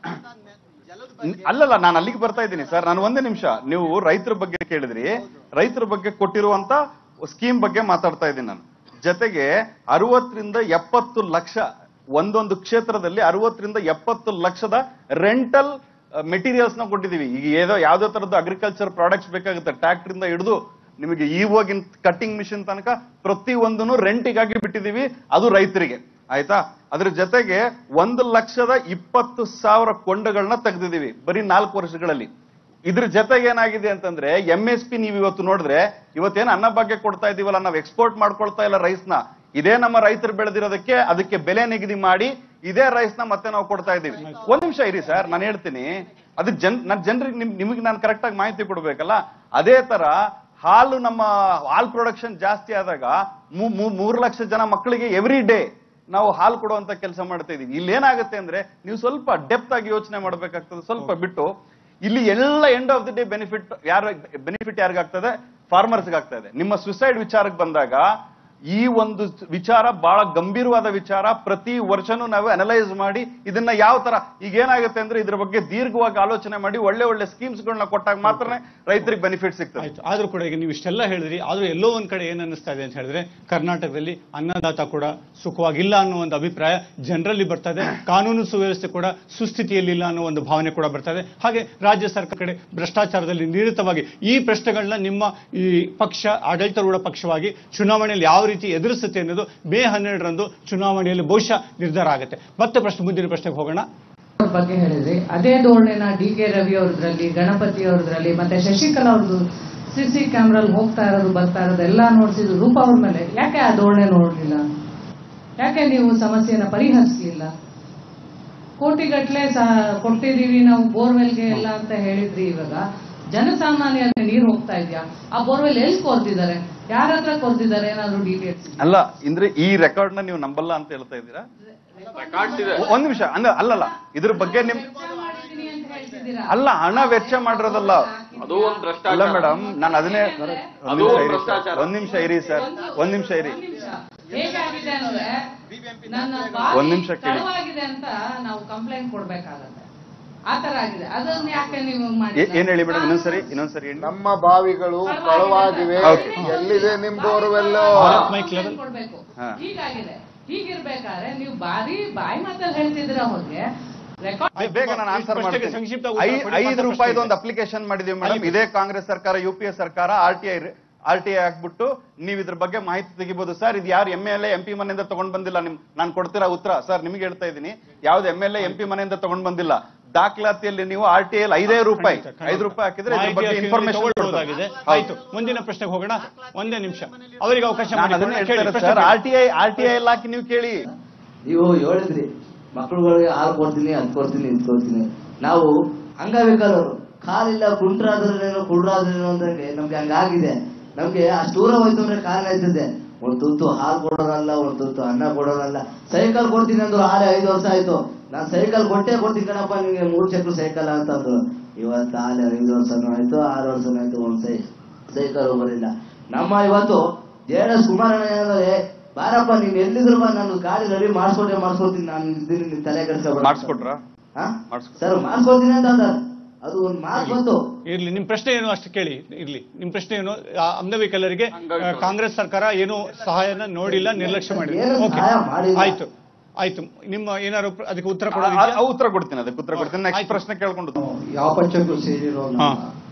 S2: ಅಲ್ಲಲ್ಲ ನಾನು ಅಲ್ಲಿಗೆ ಬರ್ತಾ ಇದ್ದೀನಿ ಸರ್ ನಾನು ಒಂದೇ ನಿಮಿಷ ನೀವು ರೈತರ ಬಗ್ಗೆ ಕೇಳಿದ್ರಿ ರೈತರ ಬಗ್ಗೆ ಕೊಟ್ಟಿರುವಂತ ಸ್ಕೀಮ್ ಬಗ್ಗೆ ಮಾತಾಡ್ತಾ ಇದ್ದೀನಿ ನಾನು ಜೊತೆಗೆ ಅರವತ್ತರಿಂದ ಎಪ್ಪತ್ತು ಲಕ್ಷ ಒಂದೊಂದು ಕ್ಷೇತ್ರದಲ್ಲಿ ಅರವತ್ತರಿಂದ ಎಪ್ಪತ್ತು ಲಕ್ಷದ ರೆಂಟಲ್ ಮೆಟೀರಿಯಲ್ಸ್ ನ ಕೊಟ್ಟಿದೀವಿ ಈಗ ಏದೋ ಯಾವ್ದೋ ತರದ್ದು ಅಗ್ರಿಕಲ್ಚರ್ ಪ್ರಾಡಕ್ಟ್ಸ್ ಬೇಕಾಗುತ್ತೆ ಟ್ರ್ಯಾಕ್ಟರ್ ಇಂದ ಹಿಡಿದು ನಿಮಗೆ ಈವಾಗಿನ ಕಟ್ಟಿಂಗ್ ಮಿಷಿನ್ ತನಕ ಪ್ರತಿ ಒಂದನ್ನು ರೆಂಟಿಗಾಗಿ ಬಿಟ್ಟಿದೀವಿ ಅದು ರೈತರಿಗೆ ಆಯ್ತಾ ಅದ್ರ ಜೊತೆಗೆ ಒಂದು ಲಕ್ಷದ ಇಪ್ಪತ್ತು ಸಾವಿರ ಕೊಂಡಗಳನ್ನ ತೆಗೆದಿದೀವಿ ಬರೀ ನಾಲ್ಕು ವರ್ಷಗಳಲ್ಲಿ ಇದ್ರ ಜೊತೆಗೆ ಏನಾಗಿದೆ ಅಂತಂದ್ರೆ ಎಂ ಎಸ್ ಪಿ ನೀವು ಇವತ್ತು ನೋಡಿದ್ರೆ ಇವತ್ತೇನು ಅನ್ನ ಭಾಗ್ಯ ಕೊಡ್ತಾ ಇದೀವಲ್ಲ ನಾವು ಎಕ್ಸ್ಪೋರ್ಟ್ ಮಾಡ್ಕೊಳ್ತಾ ಇಲ್ಲ ರೈಸ್ನ ಇದೇ ನಮ್ಮ ರೈತರು ಬೆಳೆದಿರೋದಕ್ಕೆ ಅದಕ್ಕೆ ಬೆಲೆ ನಿಗದಿ ಮಾಡಿ ಇದೇ ರೈಸ್ ನ ಮತ್ತೆ ನಾವು ಕೊಡ್ತಾ ಇದ್ದೀವಿ ಒಂದ್ ನಿಮಿಷ ಇರಿ ಸರ್ ನಾನು ಹೇಳ್ತೀನಿ ಅದು ಜನ್ ನನ್ ಜನರಿಗೆ ನಿಮ್ ನಿಮಗೆ ನಾನು ಕರೆಕ್ಟ್ ಆಗಿ ಮಾಹಿತಿ ಕೊಡ್ಬೇಕಲ್ಲ ಅದೇ ತರ ಹಾಲು ನಮ್ಮ ಹಾಲ್ ಪ್ರೊಡಕ್ಷನ್ ಜಾಸ್ತಿ ಆದಾಗ ಮೂ- ಮೂ- ಮೂರು ಲಕ್ಷ ಜನ ಮಕ್ಕಳಿಗೆ ಎವ್ರಿ ಡೇ ನಾವು ಹಾಲು ಕೊಡುವಂತ ಕೆಲಸ ಮಾಡ್ತಾ ಇದೀವಿ ಇಲ್ಲಿ ಏನಾಗುತ್ತೆ ಅಂದ್ರೆ ನೀವು ಸ್ವಲ್ಪ ಡೆಪ್ತ್ ಆಗಿ ಯೋಚನೆ ಮಾಡ್ಬೇಕಾಗ್ತದೆ ಸ್ವಲ್ಪ ಬಿಟ್ಟು ಇಲ್ಲಿ ಎಲ್ಲ end of the day benefit ಯಾರ ಬೆನಿಫಿಟ್ ಯಾರಿಗಾಗ್ತದೆ ಫಾರ್ಮರ್ಸ್ಗೆ ಆಗ್ತಾ ಇದೆ ನಿಮ್ಮ ಸುಸೈಡ್ ವಿಚಾರಕ್ಕೆ ಬಂದಾಗ ಈ ಒಂದು ವಿಚಾರ ಬಹಳ ಗಂಭೀರವಾದ ವಿಚಾರ ಪ್ರತಿ ವರ್ಷನೂ ನಾವು ಅನಲೈಸ್ ಮಾಡಿ ಇದನ್ನ ಯಾವ ತರ ಈಗ ಏನಾಗುತ್ತೆ ಅಂದ್ರೆ ಇದ್ರ ಬಗ್ಗೆ ದೀರ್ಘವಾಗಿ ಆಲೋಚನೆ ಮಾಡಿ ಒಳ್ಳೆ ಒಳ್ಳೆ ಸ್ಕೀಮ್ಸ್ ಗಳನ್ನ ಕೊಟ್ಟಾಗ ಮಾತ್ರ ರೈತರಿಗೆ ಬೆನಿಫಿಟ್ ಸಿಗ್ತದೆ
S1: ಆಯ್ತು ಆದ್ರೂ ಕೂಡ ಈಗ ನೀವು ಇಷ್ಟೆಲ್ಲ ಹೇಳಿದ್ರಿ ಆದ್ರೂ ಎಲ್ಲೋ ಒಂದ್ ಕಡೆ ಏನ್ ಅನ್ನಿಸ್ತಾ ಇದೆ ಅಂತ ಹೇಳಿದ್ರೆ ಕರ್ನಾಟಕದಲ್ಲಿ ಅನ್ನದಾತ ಕೂಡ ಸುಖವಾಗಿಲ್ಲ ಅನ್ನೋ ಒಂದು ಅಭಿಪ್ರಾಯ ಜನರಲ್ಲಿ ಬರ್ತಾ ಇದೆ ಕಾನೂನು ಸುವ್ಯವಸ್ಥೆ ಕೂಡ ಸುಸ್ಥಿತಿಯಲ್ಲಿಲ್ಲ ಅನ್ನೋ ಒಂದು ಭಾವನೆ ಕೂಡ ಬರ್ತಾ ಇದೆ ಹಾಗೆ ರಾಜ್ಯ ಸರ್ಕಾರ ಕಡೆ ಭ್ರಷ್ಟಾಚಾರದಲ್ಲಿ ನಿರತವಾಗಿ ಈ ಪ್ರಶ್ನೆಗಳನ್ನ ನಿಮ್ಮ ಈ ಪಕ್ಷ ಆಡಳಿತಾರೂಢ ಪಕ್ಷವಾಗಿ ಚುನಾವಣೆಯಲ್ಲಿ ಯಾವ ರೀತಿ ಎದುರಿಸುತ್ತೆ ಅನ್ನೋದು ಮೇ ಹನ್ನೆರಡರಂದು ಚುನಾವಣೆಯಲ್ಲಿ ಬಹುಶಃ ನಿರ್ಧಾರ ಆಗುತ್ತೆ ಮತ್ತೆ ಪ್ರಶ್ನೆ ಮುಂದಿನ ಪ್ರಶ್ನೆಗೆ ಹೋಗೋಣ
S8: ಅವ್ರ ಬಗ್ಗೆ ಹೇಳಿದ್ರಿ ಅದೇ ಧೋರಣೆನ ಡಿ ಕೆ ರವಿ ಅವ್ರದ್ರಲ್ಲಿ ಗಣಪತಿ ಅವ್ರದ್ರಲ್ಲಿ ಮತ್ತೆ ಶಶಿಕಲಾ ಅವ್ರದ್ದು ಸಿ ಸಿ ಕ್ಯಾಮ್ರಲ್ಲಿ ಹೋಗ್ತಾ ಇರೋದು ಬರ್ತಾ ಇರೋದು ಎಲ್ಲ ನೋಡ್ಸಿದ್ರು ರೂಪ ಅವ್ರ ಮೇಲೆ ಯಾಕೆ ಆ ಧೋರಣೆ ನೋಡ್ಲಿಲ್ಲ ಯಾಕೆ ನೀವು ಸಮಸ್ಯೆನ ಪರಿಹರಿಸಲಿಲ್ಲ ಕೋಟಿಗಟ್ಲೆ ಕೊಟ್ಟಿದೀವಿ ನಾವು ಬೋರ್ವೆಲ್ಗೆ ಎಲ್ಲ ಅಂತ ಹೇಳಿದ್ರಿ ಇವಾಗ ಜನಸಾಮಾನ್ಯರಿಗೆ ನೀರು ಹೋಗ್ತಾ ಇದೆಯಾ ಆ ಬೋರ್ವೆಲ್ ಎಲ್ಲಿ ಕೊರ್ತಿದ್ದಾರೆ ಯಾರ ಹತ್ರ ಕೊರ್ತಿದ್ದಾರೆ ಏನಾದ್ರು ಡೀಟೇಲ್ಸ್
S2: ಅಲ್ಲ ಅಂದ್ರೆ ಈ ರೆಕಾರ್ಡ್ ನ ನೀವು ನಂಬಲ್ಲ ಅಂತ ಹೇಳ್ತಾ ಇದ್ದೀರಾ
S4: ರೆಕಾರ್ಡ್ಸ್ ಇದೆ
S2: ಒ- ಒಂದ್ ನಿಮಿಷ ಅಂದ ಅಲ್ಲಲ್ಲ ಇದ್ರ ಬಗ್ಗೆ ನಿಮ್
S8: ಮಾಡಿದೀನಿ ಅಂತ ಹೇಳ್ತಿದ್ದೀರಾ
S2: ಅಲ್ಲ ಹಣ ವೆಚ್ಚ ಮಾಡಿರೋದಲ್ಲ
S4: ಅದು ಒಂದ್
S2: ಅಲ್ಲ
S4: ಭ್ರಷ್ಟಾಚಾರ
S2: ಮೇಡಮ್ ನಾನು ಅದನ್ನೇ
S4: ಅದು ಒಂದ್ ಭ್ರಷ್ಟಾಚಾರ.
S2: ಒಂದ್ ನಿಮಿಷ ಇರಿ ಸರ್ ಒಂದ್ ನಿಮಿಷ ಇರಿ
S8: ಒಂದ್ ನಿಮಿಷ. ಹೇಗಾಗಿದೆ ಅಂದ್ರೆ ನನ್ನ
S2: ಒಂದ್ ನಿಮಿಷ
S8: ಬಾವಿ
S2: ಕೇಳಿ.
S8: ತಡವಾಗಿದೆ ಅಂತ ನಾವು ಕಂಪ್ಲೇಂಟ್ ಕೊಡ್ಬೇಕಾಗತ್ತೆ ಆ ತರ ಆಗಿದೆ ಅದನ್ನ ಯಾಕೆ ನೀವು
S2: ಏ-
S8: ಮಾಡಿ
S2: ಏನ್ ಹೇಳಿ ಮೇಡಮ್ ಇನ್ನೊಂದ್ಸರಿ ಇನ್ನೊಂದ್ಸರಿ ಹೇಳಿ
S3: ನಮ್ಮ ಬಾವಿಗಳು ಕಳವಾಗಿವೆ
S2: Okay.
S3: ಎಲ್ಲಿದೆ ನಿಮ್ ಬೋರ್ವೆಲ್
S1: ಭಾರತ್ ಮೈಕ್ ಲೆವೆಲ್
S8: ಕೊಡ್ಬೇಕು
S2: ಹಾ.
S8: ಹೀಗಾಗಿದೆ ಹೀಗಿರ್ಬೇಕಾದ್ರೆ ನೀವು ಬಾರಿ ಬಾಯಿ ಮಾತಲ್ಲಿ ಹೇಳ್ತಿದ್ರ ಹೊರಗೆ ರೆಕಾರ್ಡ್
S2: ಬೇ- ಬೇಗ ನಾನು ಆನ್ಸರ್
S1: ಪ್ರಶ್ನೆಗೆ
S2: ಮಾಡ್ತೀನಿ
S1: ಸಂಕ್ಷಿಪ್ತ ಉತ್ತರ
S2: ಐ-
S1: ಕೊಡಿ,
S2: ಐದು
S1: ಮತ್ತೆ
S2: ರೂಪಾಯಿದು
S1: ಪ್ರಶ್ನೆ
S2: ಒಂದು
S1: ಇದೆ.
S2: ಅಪ್ಲಿಕೇಶನ್ ಮಾಡಿದೀವಿ ಮೇಡಮ್
S1: ಆಯ್ತು.
S2: ಇದೇ ಕಾಂಗ್ರೆಸ್ ಸರ್ಕಾರ ಯು ಪಿ ಎ ಸರ್ಕಾರ R T I R T I ಹಾಕ್ಬಿಟ್ಟು ನೀವು ಇದ್ರ ಬಗ್ಗೆ ಮಾಹಿತಿ ತೆಗಿಬಹುದು ಸರ್ ಇದು ಯಾರು ಎಂ ಎಲ್ ಎಂ ಪಿ ಮನೆಯಿಂದ ತಗೊಂಡ್ ಬಂದಿಲ್ಲ ನಿಮ್ ನಾನು ಕೊಡ್ತೀರಾ ಉತ್ತರ ಸರ್ ನಿಮ್ಗೆ ಹೇಳ್ತಾ ಇದ್ದೀನಿ ಯಾವ್ದು ಎಂ ಎಲ್ ಎಂ ಪಿ ಮನೆಯಿಂದ ತಗೊಂಡ್ ಬಂದಿಲ್ಲ ದಾಖಲಾತಿಯಲ್ಲಿ ನೀವು ಆರ್ ಟಿ ಐ ಐದೇ ರೂಪಾಯಿ
S1: ಖಂಡಿತ, ಖಂಡಿತ.
S2: ಐದು ರೂಪಾಯಿ ಹಾಕಿದ್ರೆ ಇದ್ರ
S1: ಮಾಹಿತಿ
S2: ಬಗ್ಗೆ
S1: ಹಕ್ಕಿನಲ್ಲಿ
S2: ಇನ್ಫಾರ್ಮೇಶನ್
S1: ತಗೊಳ್ಬಹುದಾಗಿದೆ ಆಯ್ತು ಮುಂದಿನ ಪ್ರಶ್ನೆಗೆ ಹೋಗೋಣ ಒಂದೇ ನಿಮಿಷ ಅವರಿಗೆ ಅವಕಾಶ
S2: ನಾನು
S1: ಮಾಡಿ
S2: ಅದನ್ನ
S1: ಕೇಳಿ,
S2: ಹೇಳ್ತಾರೆ
S1: ಪ್ರಶ್ನೆ
S2: ಸರ್
S1: ಕೇಳಿ.
S2: R T I R T I ಎಲ್ಲ ಹಾಕಿ ನೀವು ಕೇಳಿ
S9: ನೀವು ಹೇಳಿದ್ರಿ ಮಕ್ಕಳುಗಳಿಗೆ ಹಾಲು ಕೊಡ್ತೀನಿ ಅದ್ ಕೊಡ್ತೀನಿ ಇದ್ ಕೊಡ್ತೀನಿ ನಾವು ಅಂಗವಿಕಲರು ಕಾಲಿಲ್ಲ ಕುಂಟ್ರಾದ್ರೇನೋ ಕುಡ್ರಾದ್ರೇನೋ ಅಂದಂಗೆ ನಮ್ಗೆ ಹಂಗಾಗಿದೆ ನಮ್ಗೆ ಅಷ್ಟು ದೂರ ಹೋಯ್ತು ಅಂದ್ರೆ ಕಾಲ ಆಯ್ತದೆ ಒಂದ್ ತುತ್ತು ಹಾಲು ಕೊಡೋರಲ್ಲ ಒಂದ್ ತುತ್ತು ಅನ್ನ ಕೊಡೋರಲ್ಲ ಸೈಕಲ್ ಕೊಡ್ತೀನಿ ಅಂದ್ರು ಹಾಲೆ ಐದು ವರ್ಷ ಆಯ್ತು ನಾನ್ ಸೈಕಲ್ ಕೊಟ್ಟೆ ಕೊಡ್ತೀನಿ ಕಣಪ್ಪ ನಿಮ್ಗೆ ಮೂರ್ ಚಕ್ರ ಸೈಕಲ್ ಅಂತಂದ್ರು ಇವತ್ತು ಹಾಲೆ ಐದು ವರ್ಷನೂ ಆಯ್ತು ಆರು ವರ್ಷನೂ ಆಯ್ತು ಒಂದ್ ಸೈ ಸೈಕಲ್ ಬರಲಿಲ್ಲ ನಮ್ಮ ಇವತ್ತು ಜೆ ಎಸ್ ಕುಮಾರಣ್ಣ ಏನಂದ್ರೆ ಬಾರಪ್ಪ ನೀನ್ ಎಲ್ಲಿದ್ರು ಬಾ ನಾನು ಗಾಡಿ ರೆಡಿ ಮಾಡಿಸ್ಕೊಟ್ಟೆ ಮಾಡಿಸ್ಕೊಡ್ತೀನಿ ನಾನು ಇದ್ದೀನಿ ನೀನ್ ತಲೆ ಕೆಡಿಸ್ಕೊಬೇಡ
S2: ಮಾಡಿಸ್ಕೊಟ್ರಾ ಮಾಡಿಸ್ಕೊ
S9: ಸರ್ ಮಾಡಿಸ್ಕೊಡ್ತೀನಿ ಅಂತ ಅಂದ ಅದು ಒಂದ್ ಮಾತು ಬಂತು
S1: ಇರ್ಲಿ ನಿಮ್ ಪ್ರಶ್ನೆ ಏನು ಅಷ್ಟು ಕೇಳಿ ಇರ್ಲಿ ನಿಮ್ ಪ್ರಶ್ನೆ ಏನು ಆ ಅಂಗವಿಕಲರಿಗೆ ಆ, ಕಾಂಗ್ರೆಸ್ ಸರ್ಕಾರ ಏನು ಸಹಾಯನ ನೋಡಿಲ್ಲ ನಿರ್ಲಕ್ಷ್ಯ ಮಾಡಿದೆ
S9: ಏನು
S1: ಓಕೆ
S9: ಸಹಾಯ ಮಾಡಿಲ್ಲ.
S1: ಆಯ್ತು ಆಯ್ತು ನಿಮ್ಮ ಏನಾದ್ರು ಪ್ರ- ಅದಕ್ಕೆ ಉತ್ತರ
S2: ಆ-
S1: ಕೊಡೋದಿದೆಯಾ?
S2: ಆ- ಉತ್ತರ ಕೊಡ್ತೀನಿ ಅದಕ್ಕೆ ಉತ್ತರ ಕೊಡ್ತೀನಿ ನೆಕ್ಸ್ಟ್
S1: ಆಯ್ತು.
S2: ಪ್ರಶ್ನೆ ಕೇಳ್ಕೊಂಡು
S7: ಯಾವ ಪಕ್ಷಕ್ಕೂ ಸೇರಿರೋ ನಮ್ಮ-
S1: ಹಾ.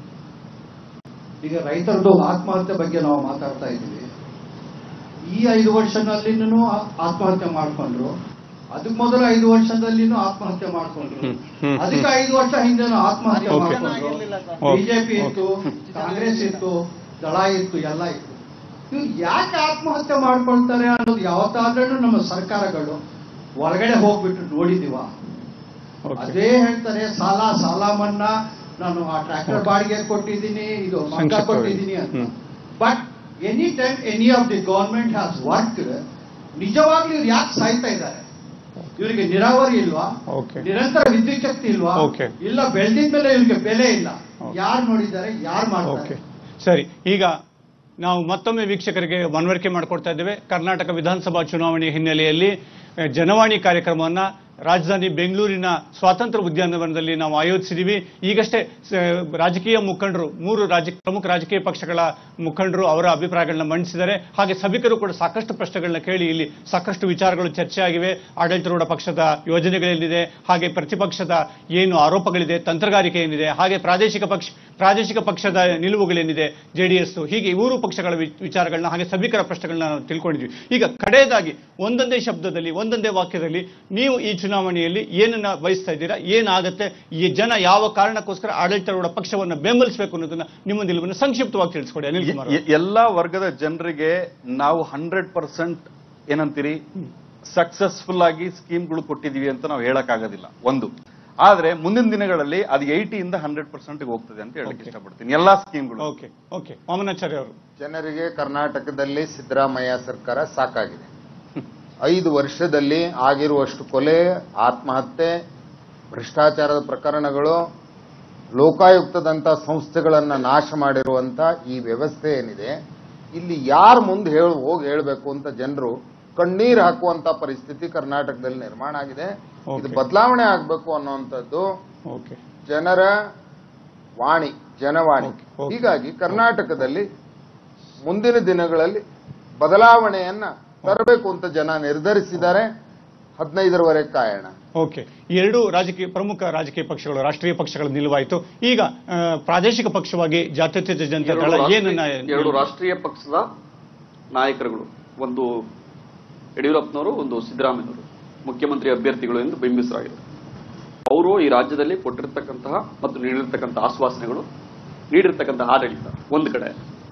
S7: ಈಗ ರೈತರದ್ದು ಆತ್ಮಹತ್ಯೆ ಬಗ್ಗೆ ನಾವು ಮಾತಾಡ್ತಾ ಇದ್ದೀವಿ ಈ ಐದು ವರ್ಷದಲ್ಲಿನೂ ಆತ್ಮಹತ್ಯೆ ಮಾಡ್ಕೊಂಡ್ರು ಅದಕ್ಕೆ ಮೊದಲು ಐದು ವರ್ಷದಲ್ಲಿನೂ ಆತ್ಮಹತ್ಯೆ ಮಾಡ್ಕೊಂಡ್ರು
S1: ಹ್ಮ್, ಹ್ಮ್,
S7: ಅದಕ್ಕೆ ಐದು ವರ್ಷ ಹಿಂದೆನೂ ಆತ್ಮಹತ್ಯೆ
S1: Okay.
S7: ಮಾಡ್ಕೊಂಡ್ರು
S1: Okay.
S7: ಬಿಜೆಪಿ ಇತ್ತು ಕಾಂಗ್ರೆಸ್ ಇತ್ತು ದಳ ಇತ್ತು ಎಲ್ಲ ಇತ್ತು ಇವ್ರು ಯಾಕೆ ಆತ್ಮಹತ್ಯೆ ಮಾಡ್ಕೊಳ್ತಾರೆ ಅನ್ನೋದು ಯಾವತ್ತಾದ್ರೂ ನಮ್ಮ ಸರ್ಕಾರಗಳು ಹೊರಗಡೆ ಹೋಗ್ಬಿಟ್ಟು ನೋಡಿದೀವ
S1: Okay.
S7: ಅದೇ ಹೇಳ್ತಾರೆ ಸಾಲ ಸಾಲ ಮನ್ನಾ ನಾನು ಆ ಟ್ರ್ಯಾಕ್ಟರ್ ಬಾಡಿಗೆ ಕೊಟ್ಟಿದ್ದೀನಿ ಇದು ಮಗ್ಗ
S1: ಸಂಕ್ಷಿಪ್ತವಾಗಿ.
S7: ಕೊಟ್ಟಿದ್ದೀನಿ ಅಂತ
S1: hmm.
S7: But any time any of the government has work ನಿಜವಾಗ್ಲೂ ಇವ್ರು ಯಾಕೆ ಸಾಯ್ತಾ ಇದ್ದಾರೆ ಇವರಿಗೆ ನೀರಾವರಿ ಇಲ್ವಾ
S1: Okay.
S7: ನಿರಂತರ ವಿದ್ಯುತ್ ಶಕ್ತಿ ಇಲ್ವಾ
S1: Okay.
S7: ಇಲ್ಲ ಬೆಳೆದಿದ ಮೇಲೆ ಇವ್ರಿಗೆ ಬೆಲೆ ಇಲ್ಲ
S1: Okay.
S7: ಯಾರು ನೋಡಿದ್ದಾರೆ ಯಾರು ಮಾಡ್ತಾರೆ
S1: ಓಕೆ ಸರಿ ಈಗ ನಾವು ಮತ್ತೊಮ್ಮೆ ವೀಕ್ಷಕರಿಗೆ ಮನವರಿಕೆ ಮಾಡಿಕೊಡ್ತಾ ಇದ್ದೇವೆ ಕರ್ನಾಟಕ ವಿಧಾನಸಭಾ ಚುನಾವಣೆ ಹಿನ್ನೆಲೆಯಲ್ಲಿ ಅಹ್, ಜನವಾಣಿ ಕಾರ್ಯಕ್ರಮವನ್ನ ರಾಜಧಾನಿ ಬೆಂಗಳೂರಿನ ಸ್ವಾತಂತ್ರ್ಯ ಉದ್ಯಾನವನದಲ್ಲಿ ನಾವು ಆಯೋಜಿಸಿದ್ದೀವಿ ಈಗಷ್ಟೇ ಸ- ರಾಜಕೀಯ ಮುಖಂಡರು ಮೂರು ರಾಜ ಪ್ರಮುಖ ರಾಜಕೀಯ ಪಕ್ಷಗಳ ಮುಖಂಡರು ಅವರ ಅಭಿಪ್ರಾಯಗಳನ್ನ ಮಂಡಿಸಿದ್ದಾರೆ ಹಾಗೆ ಸಭಿಕರು ಕೂಡ ಸಾಕಷ್ಟು ಪ್ರಶ್ನೆಗಳನ್ನ ಕೇಳಿ ಇಲ್ಲಿ ಸಾಕಷ್ಟು ವಿಚಾರಗಳು ಚರ್ಚೆ ಆಗಿವೆ ಆಡಳಿತಾರೂಢ ಪಕ್ಷದ ಯೋಜನೆಗಳೇನಿದೆ ಹಾಗೆ ಪ್ರತಿಪಕ್ಷದ ಏನು ಆರೋಪಗಳಿದೆ ತಂತ್ರಗಾರಿಕೆ ಏನಿದೆ ಹಾಗೆ ಪ್ರಾದೇಶಿಕ ಪಕ್ಷ ಪ್ರಾದೇಶಿಕ ಪಕ್ಷದ ನಿಲುವುಗಳೇನಿದೆ ಜೆಡಿಎಸ್ ಹೀಗೆ ಈ ಮೂರು ಪಕ್ಷಗಳ ವಿ- ವಿಚಾರಗಳನ್ನ ಹಾಗೆ ಸಭಿಕರ ಪ್ರಶ್ನೆಗಳನ್ನ ನಾವು ತಿಳ್ಕೊಂಡಿದ್ವಿ ಈಗ ಕಡೆಯದಾಗಿ ಒಂದೊಂದೇ ಶಬ್ದದಲ್ಲಿ ಒಂದೊಂದೇ ವಾಕ್ಯದಲ್ಲಿ ನೀವು ಈ ಚುನಾವಣೆಯಲ್ಲಿ ಏನನ್ನ ಬಯಸ್ತಾ ಇದ್ದೀರಾ ಏನಾಗತ್ತೆ ಈ ಜನ ಯಾವ ಕಾರಣಕ್ಕೋಸ್ಕರ ಆಡಳಿತಾರೂಢ ಪಕ್ಷವನ್ನ ಬೆಂಬಲಿಸಬೇಕು ಅನ್ನೋದನ್ನ ನಿಮ್ಮ ನಿಲುವನ್ನು ಸಂಕ್ಷಿಪ್ತವಾಗಿ ತಿಳಿಸ್ಕೊಡಿ ಅನಿಲ್ ಕುಮಾರ್
S2: ಎ- ಎಲ್ಲಾ ವರ್ಗದ ಜನರಿಗೆ ನಾವು ಹಂಡ್ರೆಡ್ ಪರ್ಸೆಂಟ್ ಏನಂತೀರಿ ಸಕ್ಸಸ್ಫುಲ್ ಆಗಿ ಸ್ಕೀಮ್ಗಳು ಕೊಟ್ಟಿದೀವಿ ಅಂತ ನಾವು ಹೇಳಕ್ಕಾಗೋದಿಲ್ಲ ಒಂದು ಆದ್ರೆ ಮುಂದಿನ ದಿನಗಳಲ್ಲಿ ಅದು ಏಯ್ಟಿಯಿಂದ ಹಂಡ್ರೆಡ್ ಪರ್ಸೆಂಟ್ ಹೋಗ್ತದೆ ಅಂತ ಹೇಳಕ್ ಇಷ್ಟಪಡ್ತೀನಿ ಎಲ್ಲಾ ಸ್ಕೀಮ್ಗಳು
S1: ಓಕೆ ಓಕೆ ವಾಮನಾಚಾರ್ಯ ಅವರು
S3: ಜನರಿಗೆ ಕರ್ನಾಟಕದಲ್ಲಿ ಸಿದ್ದರಾಮಯ್ಯ ಸರ್ಕಾರ ಸಾಕಾಗಿದೆ ಐದು ವರ್ಷದಲ್ಲಿ ಆಗಿರುವಷ್ಟು ಕೊಲೆ ಆತ್ಮಹತ್ಯೆ ಭ್ರಷ್ಟಾಚಾರದ ಪ್ರಕರಣಗಳು ಲೋಕಾಯುಕ್ತದಂತ ಸಂಸ್ಥೆಗಳನ್ನ ನಾಶ ಮಾಡಿರುವಂತ ಈ ವ್ಯವಸ್ಥೆ ಏನಿದೆ ಇಲ್ಲಿ ಯಾರು ಮುಂದೆ ಹೇಳ ಹೋಗಿ ಹೇಳಬೇಕು ಅಂತ ಜನರು ಕಣ್ಣೀರು ಹಾಕುವಂತ ಪರಿಸ್ಥಿತಿ ಕರ್ನಾಟಕದಲ್ಲಿ ನಿರ್ಮಾಣ ಆಗಿದೆ ಇದು
S1: Okay.
S3: ಬದಲಾವಣೆ ಆಗಬೇಕು ಅನ್ನುವಂಥದ್ದು
S1: ಓಕೆ
S3: ಜನರ ವಾಣಿ ಜನವಾಣಿ
S1: Okay, okay.
S3: ಹೀಗಾಗಿ ಕರ್ನಾಟಕದಲ್ಲಿ ಮುಂದಿನ ದಿನಗಳಲ್ಲಿ ಬದಲಾವಣೆಯನ್ನ ತರಬೇಕು ಅಂತ ಜನ ನಿರ್ಧರಿಸಿದ್ದಾರೆ ಹದಿನೈದರವರೆಗೆ ಕಾಯೋಣ
S1: ಓಕೆ ಎರಡು ರಾಜಕೀಯ ಪ್ರಮುಖ ರಾಜಕೀಯ ಪಕ್ಷಗಳು ರಾಷ್ಟ್ರೀಯ ಪಕ್ಷಗಳ ನಿಲುವಾಯಿತು ಈಗ ಆ, ಪ್ರಾದೇಶಿಕ ಪಕ್ಷವಾಗಿ ಜಾತ್ಯತೀತ ಜನತಾ
S4: ಎರಡು
S1: ದಳ
S4: ರಾಷ್ಟ್ರೀಯ-
S1: ಏನನ್ನ
S4: ಎರಡು ರಾಷ್ಟ್ರೀಯ ಪಕ್ಷದ ನಾಯಕರುಗಳು ಒಂದು ಯಡಿಯೂರಪ್ಪನವರು ಒಂದು ಸಿದ್ದರಾಮಯ್ಯನವರು ಮುಖ್ಯಮಂತ್ರಿ ಅಭ್ಯರ್ಥಿಗಳು ಎಂದು ಬಿಂಬಿಸಲಾಗಿದೆ ಅವರು ಈ ರಾಜ್ಯದಲ್ಲಿ ಕೊಟ್ಟಿರ್ತಕ್ಕಂತಹ ಮತ್ತು ನೀಡಿರ್ತಕ್ಕಂತಹ ಆಶ್ವಾಸನೆಗಳು ನೀಡಿರ್ತಕ್ಕಂತಹ ಆಡಳಿತ ಒಂದು ಕಡೆ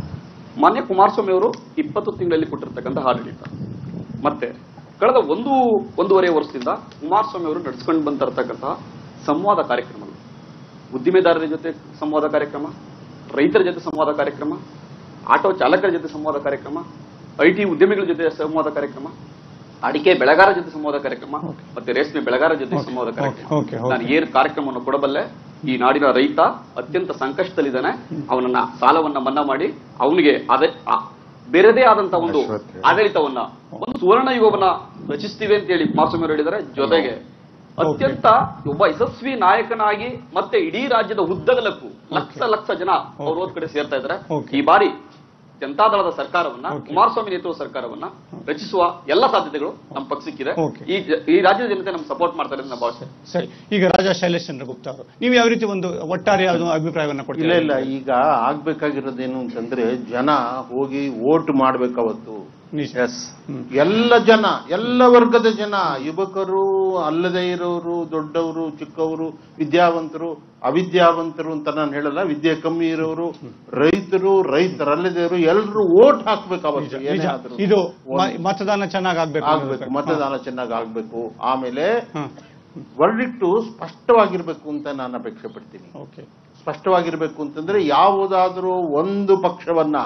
S4: ಮಾನ್ಯ ಕುಮಾರಸ್ವಾಮಿ ಅವರು ಇಪ್ಪತ್ತು ತಿಂಗಳಲ್ಲಿ ಕೊಟ್ಟಿರ್ತಕ್ಕಂತಹ ಆಡಳಿತ ಮತ್ತೆ ಕಳೆದ ಒಂದು ಒಂದೂವರೆ ವರ್ಷದಿಂದ ಕುಮಾರಸ್ವಾಮಿ ಅವರು ನಡೆಸ್ಕೊಂಡು ಬಂದಿರತಕ್ಕಂತಹ ಸಂವಾದ ಕಾರ್ಯಕ್ರಮಗಳು ಉದ್ದಿಮೆದಾರರ ಜೊತೆ ಸಂವಾದ ಕಾರ್ಯಕ್ರಮ ರೈತರ ಜೊತೆ ಸಂವಾದ ಕಾರ್ಯಕ್ರಮ ಆಟೋ ಚಾಲಕರ ಜೊತೆ ಸಂವಾದ ಕಾರ್ಯಕ್ರಮ ಐ ಟಿ ಉದ್ಯಮಿಗಳ ಜೊತೆ ಸಂವಾದ ಕಾರ್ಯಕ್ರಮ ಅಡಿಕೆ ಬೆಳೆಗಾರ ಜೊತೆ ಸಂವಾದ ಕಾರ್ಯಕ್ರಮ ಮತ್ತೆ ರೇಷ್ಮೆ ಬೆಳೆಗಾರ ಜೊತೆ
S1: Okay,
S4: ಸಂವಾದ
S1: okay,
S4: ಕಾರ್ಯಕ್ರಮ
S1: okay, okay.
S4: ನಾನು ಏರ್ ಕಾರ್ಯಕ್ರಮವನ್ನು ಕೊಡಬಲ್ಲೆ ಈ ನಾಡಿನ ರೈತ ಅತ್ಯಂತ ಸಂಕಷ್ಟದಲ್ಲಿದ್ದಾನೆ ಅವನನ್ನ ಸಾಲವನ್ನ ಮನ್ನಾ ಮಾಡಿ ಅವನಿಗೆ ಅದೇ ಆ- ಬೇರೆದೇ ಆದಂತ ಒಂದು
S3: ಅಶ್ವತ್ಥ.
S4: ಆಡಳಿತವನ್ನ ಒಂದು ಸುವರ್ಣ ಯುಗವನ್ನ ರಚಿಸ್ತೀವಿ ಅಂತ ಹೇಳಿ ಕುಮಾರಸ್ವಾಮಿ ಅವರು ಹೇಳಿದ್ದಾರೆ ಜೊತೆಗೆ ಅತ್ಯಂತ ಒಬ್ಬ ಯಶಸ್ವಿ ನಾಯಕನಾಗಿ ಮತ್ತೆ ಇಡೀ ರಾಜ್ಯದ ಉದ್ದಗಲಕ್ಕೂ ಲಕ್ಷ ಲಕ್ಷ ಜನ ಅವ್ರ ಹೋದ್ ಕಡೆ ಸೇರ್ತಾ ಇದ್ದಾರೆ
S1: Okay.
S4: ಈ ಬಾರಿ ಜನತಾದಳದ ಸರ್ಕಾರವನ್ನ
S1: Okay.
S4: ಕುಮಾರಸ್ವಾಮಿ ನೇತೃತ್ವದ ಸರ್ಕಾರವನ್ನ ರಚಿಸುವ ಎಲ್ಲ ಸಾಧ್ಯತೆಗಳು ನಮ್ಮ ಪಕ್ಷಕ್ಕಿದೆ
S1: Okay.
S4: ಈ ಜ- ಈ ರಾಜ್ಯದ ಜನತೆ ನಮ್ಗೆ ಸಪೋರ್ಟ್ ಮಾಡ್ತಾರೆ ಅಂತ ನಾನು ಭಾವಿಸ್ತೇನೆ
S1: ಸರಿ ಈಗ ರಾಜಾ ಶೈಲೇಶ್ ಚಂದ್ರ ಗುಪ್ತಾ ಅವರು ನೀವು ಯಾವ ರೀತಿ ಒಂದು ಒಟ್ಟಾರೆ ಯಾವ್ದು ಅಭಿಪ್ರಾಯವನ್ನ
S5: ಇಲ್ಲ
S1: ಕೊಡ್ತೀರಾ
S5: ಇಲ್ಲ ಈಗ ಆಗ್ಬೇಕಾಗಿರೋದೇನು ಅಂತಂದ್ರೆ ಜನ ಹೋಗಿ ವೋಟ್ ಮಾಡ್ಬೇಕವತ್ತು
S1: ನಿಜ.
S5: ಎಸ್ ಎಲ್ಲ ಜನ ಎಲ್ಲ ವರ್ಗದ ಜನ ಯುವಕರು ಅಲ್ಲದೆ ಇರೋರು ದೊಡ್ಡವರು ಚಿಕ್ಕವರು ವಿದ್ಯಾವಂತರು ಅವಿದ್ಯಾವಂತರು ಅಂತ ನಾನು ಹೇಳಲ್ಲ ವಿದ್ಯೆ ಕಮ್ಮಿ ಇರೋರು ರೈತರು ರೈತರಲ್ಲದೆ ಇರೋರು ಎಲ್ಲರೂ ವೋಟ್ ಹಾಕ್ಬೇಕು ಅವತ್ತು
S1: ನಿಜ
S5: ಏನೇ ಆದ್ರೂ.
S1: ಇದು ಮ- ಮತದಾನ ಚೆನ್ನಾಗಿ ಆಗ್ಬೇಕು
S5: ಆಗ್ಬೇಕು ಮತದಾನ ಚೆನ್ನಾಗಿ ಆಗ್ಬೇಕು ಆಮೇಲೆ
S1: ಹಾ.
S5: ವರ್ಡಿಕ್ಟು ಸ್ಪಷ್ಟವಾಗಿರ್ಬೇಕು ಅಂತ ನಾನು ಅಪೇಕ್ಷೆ ಪಡ್ತೀನಿ
S1: ಓಕೆ
S5: ಸ್ಪಷ್ಟವಾಗಿರ್ಬೇಕು ಅಂತಂದ್ರೆ ಯಾವುದಾದ್ರೂ ಒಂದು ಪಕ್ಷವನ್ನ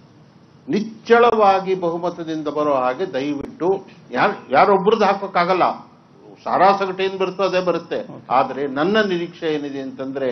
S5: ನಿಚ್ಚಳವಾಗಿ ಬಹುಮತದಿಂದ ಬರೋ ಹಾಗೆ ದಯವಿಟ್ಟು ಯಾರು ಯಾರೊಬ್ರದ್ದು ಹಾಕೋಕ್ಕಾಗಲ್ಲ ಸಾರಾಸಗಟೆ ಏನ್ ಬರುತ್ತೋ ಅದೇ ಬರುತ್ತೆ ಆದ್ರೆ ನನ್ನ ನಿರೀಕ್ಷೆ ಏನಿದೆ ಅಂತಂದ್ರೆ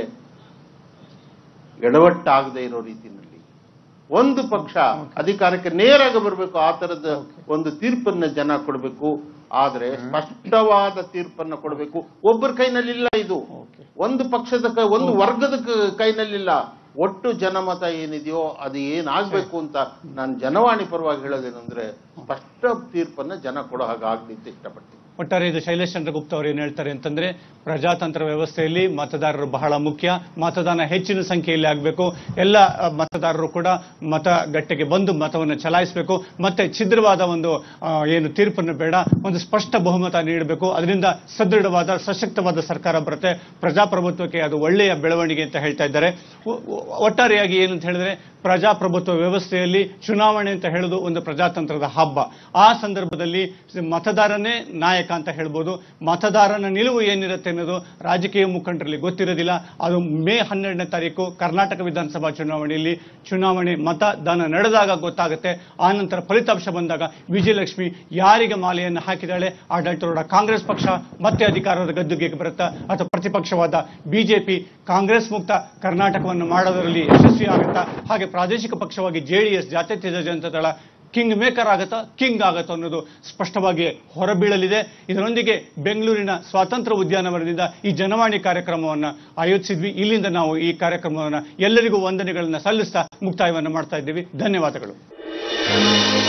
S5: ಎಡವಟ್ಟಾಗದೆ ಇರೋ ರೀತಿಯಲ್ಲಿ ಒಂದು ಪಕ್ಷ ಅಧಿಕಾರಕ್ಕೆ ನೇರಾಗಿ ಬರಬೇಕು ಆ ತರದ ಒಂದು ತೀರ್ಪನ್ನ ಜನ ಕೊಡಬೇಕು ಆದ್ರೆ ಸ್ಪಷ್ಟವಾದ ತೀರ್ಪನ್ನ ಕೊಡಬೇಕು ಒಬ್ಬರ ಕೈನಲ್ಲಿಲ್ಲ ಇದು ಒಂದು ಪಕ್ಷದ ಕೈ ಒಂದು ವರ್ಗದ ಕ- ಕೈನಲ್ಲಿಲ್ಲ ಒಟ್ಟು ಜನಮತ ಏನಿದೆಯೋ ಅದು ಏನಾಗ್ಬೇಕು ಅಂತ ನಾನು ಜನವಾಣಿ ಪರವಾಗಿ ಹೇಳೋದೇನು ಅಂದ್ರೆ ಸ್ಪಷ್ಟ ತೀರ್ಪನ್ನ ಜನ ಕೊಡೋ ಹಾಗೆ ಆಗ್ಲಿ ಅಂತ ಇಷ್ಟಪಡ್ತೀನಿ
S1: ಒಟ್ಟಾರೆ ಇದು ಶೈಲೇಶ್ ಚಂದ್ರ ಗುಪ್ತಾ ಅವರು ಏನ್ ಹೇಳ್ತಾರೆ ಅಂತಂದ್ರೆ ಪ್ರಜಾತಂತ್ರ ವ್ಯವಸ್ಥೆಯಲ್ಲಿ ಮತದಾರರು ಬಹಳ ಮುಖ್ಯ ಮತದಾನ ಹೆಚ್ಚಿನ ಸಂಖ್ಯೆಯಲ್ಲಿ ಆಗಬೇಕು ಎಲ್ಲ ಅ, ಮತದಾರರು ಕೂಡ ಮತಗಟ್ಟೆಗೆ ಬಂದು ಮತವನ್ನು ಚಲಾಯಿಸಬೇಕು ಮತ್ತೆ ಛಿದ್ರವಾದ ಒಂದು ಆ, ಏನು ತೀರ್ಪನ್ನು ಬೇಡ ಒಂದು ಸ್ಪಷ್ಟ ಬಹುಮತ ನೀಡಬೇಕು ಅದರಿಂದ ಸದೃಢವಾದ ಸಶಕ್ತವಾದ ಸರ್ಕಾರ ಬರುತ್ತೆ ಪ್ರಜಾಪ್ರಭುತ್ವಕ್ಕೆ ಅದು ಒಳ್ಳೆಯ ಬೆಳವಣಿಗೆ ಅಂತ ಹೇಳ್ತಾ ಇದ್ದಾರೆ ಒ- ಒ- ಒಟ್ಟಾರೆಯಾಗಿ ಏನು ಅಂತ ಹೇಳಿದ್ರೆ ಪ್ರಜಾಪ್ರಭುತ್ವ ವ್ಯವಸ್ಥೆಯಲ್ಲಿ ಚುನಾವಣೆ ಅಂತ ಹೇಳೋದು ಒಂದು ಪ್ರಜಾತಂತ್ರದ ಹಬ್ಬ ಆ ಸಂದರ್ಭದಲ್ಲಿ ಮತದಾರನೇ ನಾಯಕ ಅಂತ ಹೇಳ್ಬೋದು ಮತದಾರನ ನಿಲುವು ಏನಿರುತ್ತೆ ಅನ್ನೋದು ರಾಜಕೀಯ ಮುಖಂಡರಲ್ಲಿ ಗೊತ್ತಿರೋದಿಲ್ಲ ಅದು ಮೇ ಹನ್ನೆರಡನೇ ತಾರೀಕು ಕರ್ನಾಟಕ ವಿಧಾನಸಭಾ ಚುನಾವಣೆಯಲ್ಲಿ ಚುನಾವಣೆ ಮತದಾನ ನಡೆದಾಗ ಗೊತ್ತಾಗುತ್ತೆ ಆ ನಂತರ ಫಲಿತಾಂಶ ಬಂದಾಗ ವಿಜಯಲಕ್ಷ್ಮಿ ಯಾರಿಗೆ ಮಾಲೆಯನ್ನು ಹಾಕಿದಾಳೆ ಆಡಳಿತಾರೂಢ ಕಾಂಗ್ರೆಸ್ ಪಕ್ಷ ಮತ್ತೆ ಅಧಿಕಾರದ ಗದ್ದುಗೆ ಬರುತ್ತಾ ಅಥವಾ ಪ್ರತಿಪಕ್ಷವಾದ ಬಿಜೆಪಿ ಕಾಂಗ್ರೆಸ್ ಮುಕ್ತ ಕರ್ನಾಟಕವನ್ನು ಮಾಡೋದರಲ್ಲಿ ಯಶಸ್ವಿ ಆಗುತ್ತಾ ಹಾಗೆ ಪ್ರಾದೇಶಿಕ ಪಕ್ಷವಾಗಿ ಜೆಡಿಎಸ್ ಜಾತ್ಯತೀತ ಜನತಾ ದಳ ಕಿಂಗ್ ಮೇಕರ್ ಆಗತ್ತಾ ಕಿಂಗ್ ಆಗತ್ತಾ ಅನ್ನೋದು ಸ್ಪಷ್ಟವಾಗಿ ಹೊರಬೀಳಲಿದೆ ಇದರೊಂದಿಗೆ ಬೆಂಗಳೂರಿನ ಸ್ವಾತಂತ್ರ್ಯ ಉದ್ಯಾನವನದಿಂದ ಈ ಜನವಾಣಿ ಕಾರ್ಯಕ್ರಮವನ್ನು ಆಯೋಜಿಸಿದ್ವಿ ಇಲ್ಲಿಂದ ನಾವು ಈ ಕಾರ್ಯಕ್ರಮವನ್ನು ಎಲ್ಲರಿಗೂ ವಂದನೆಗಳನ್ನು ಸಲ್ಲಿಸ್ತಾ ಮುಕ್ತಾಯವನ್ನು ಮಾಡ್ತಾ ಇದ್ದೀವಿ ಧನ್ಯವಾದಗಳು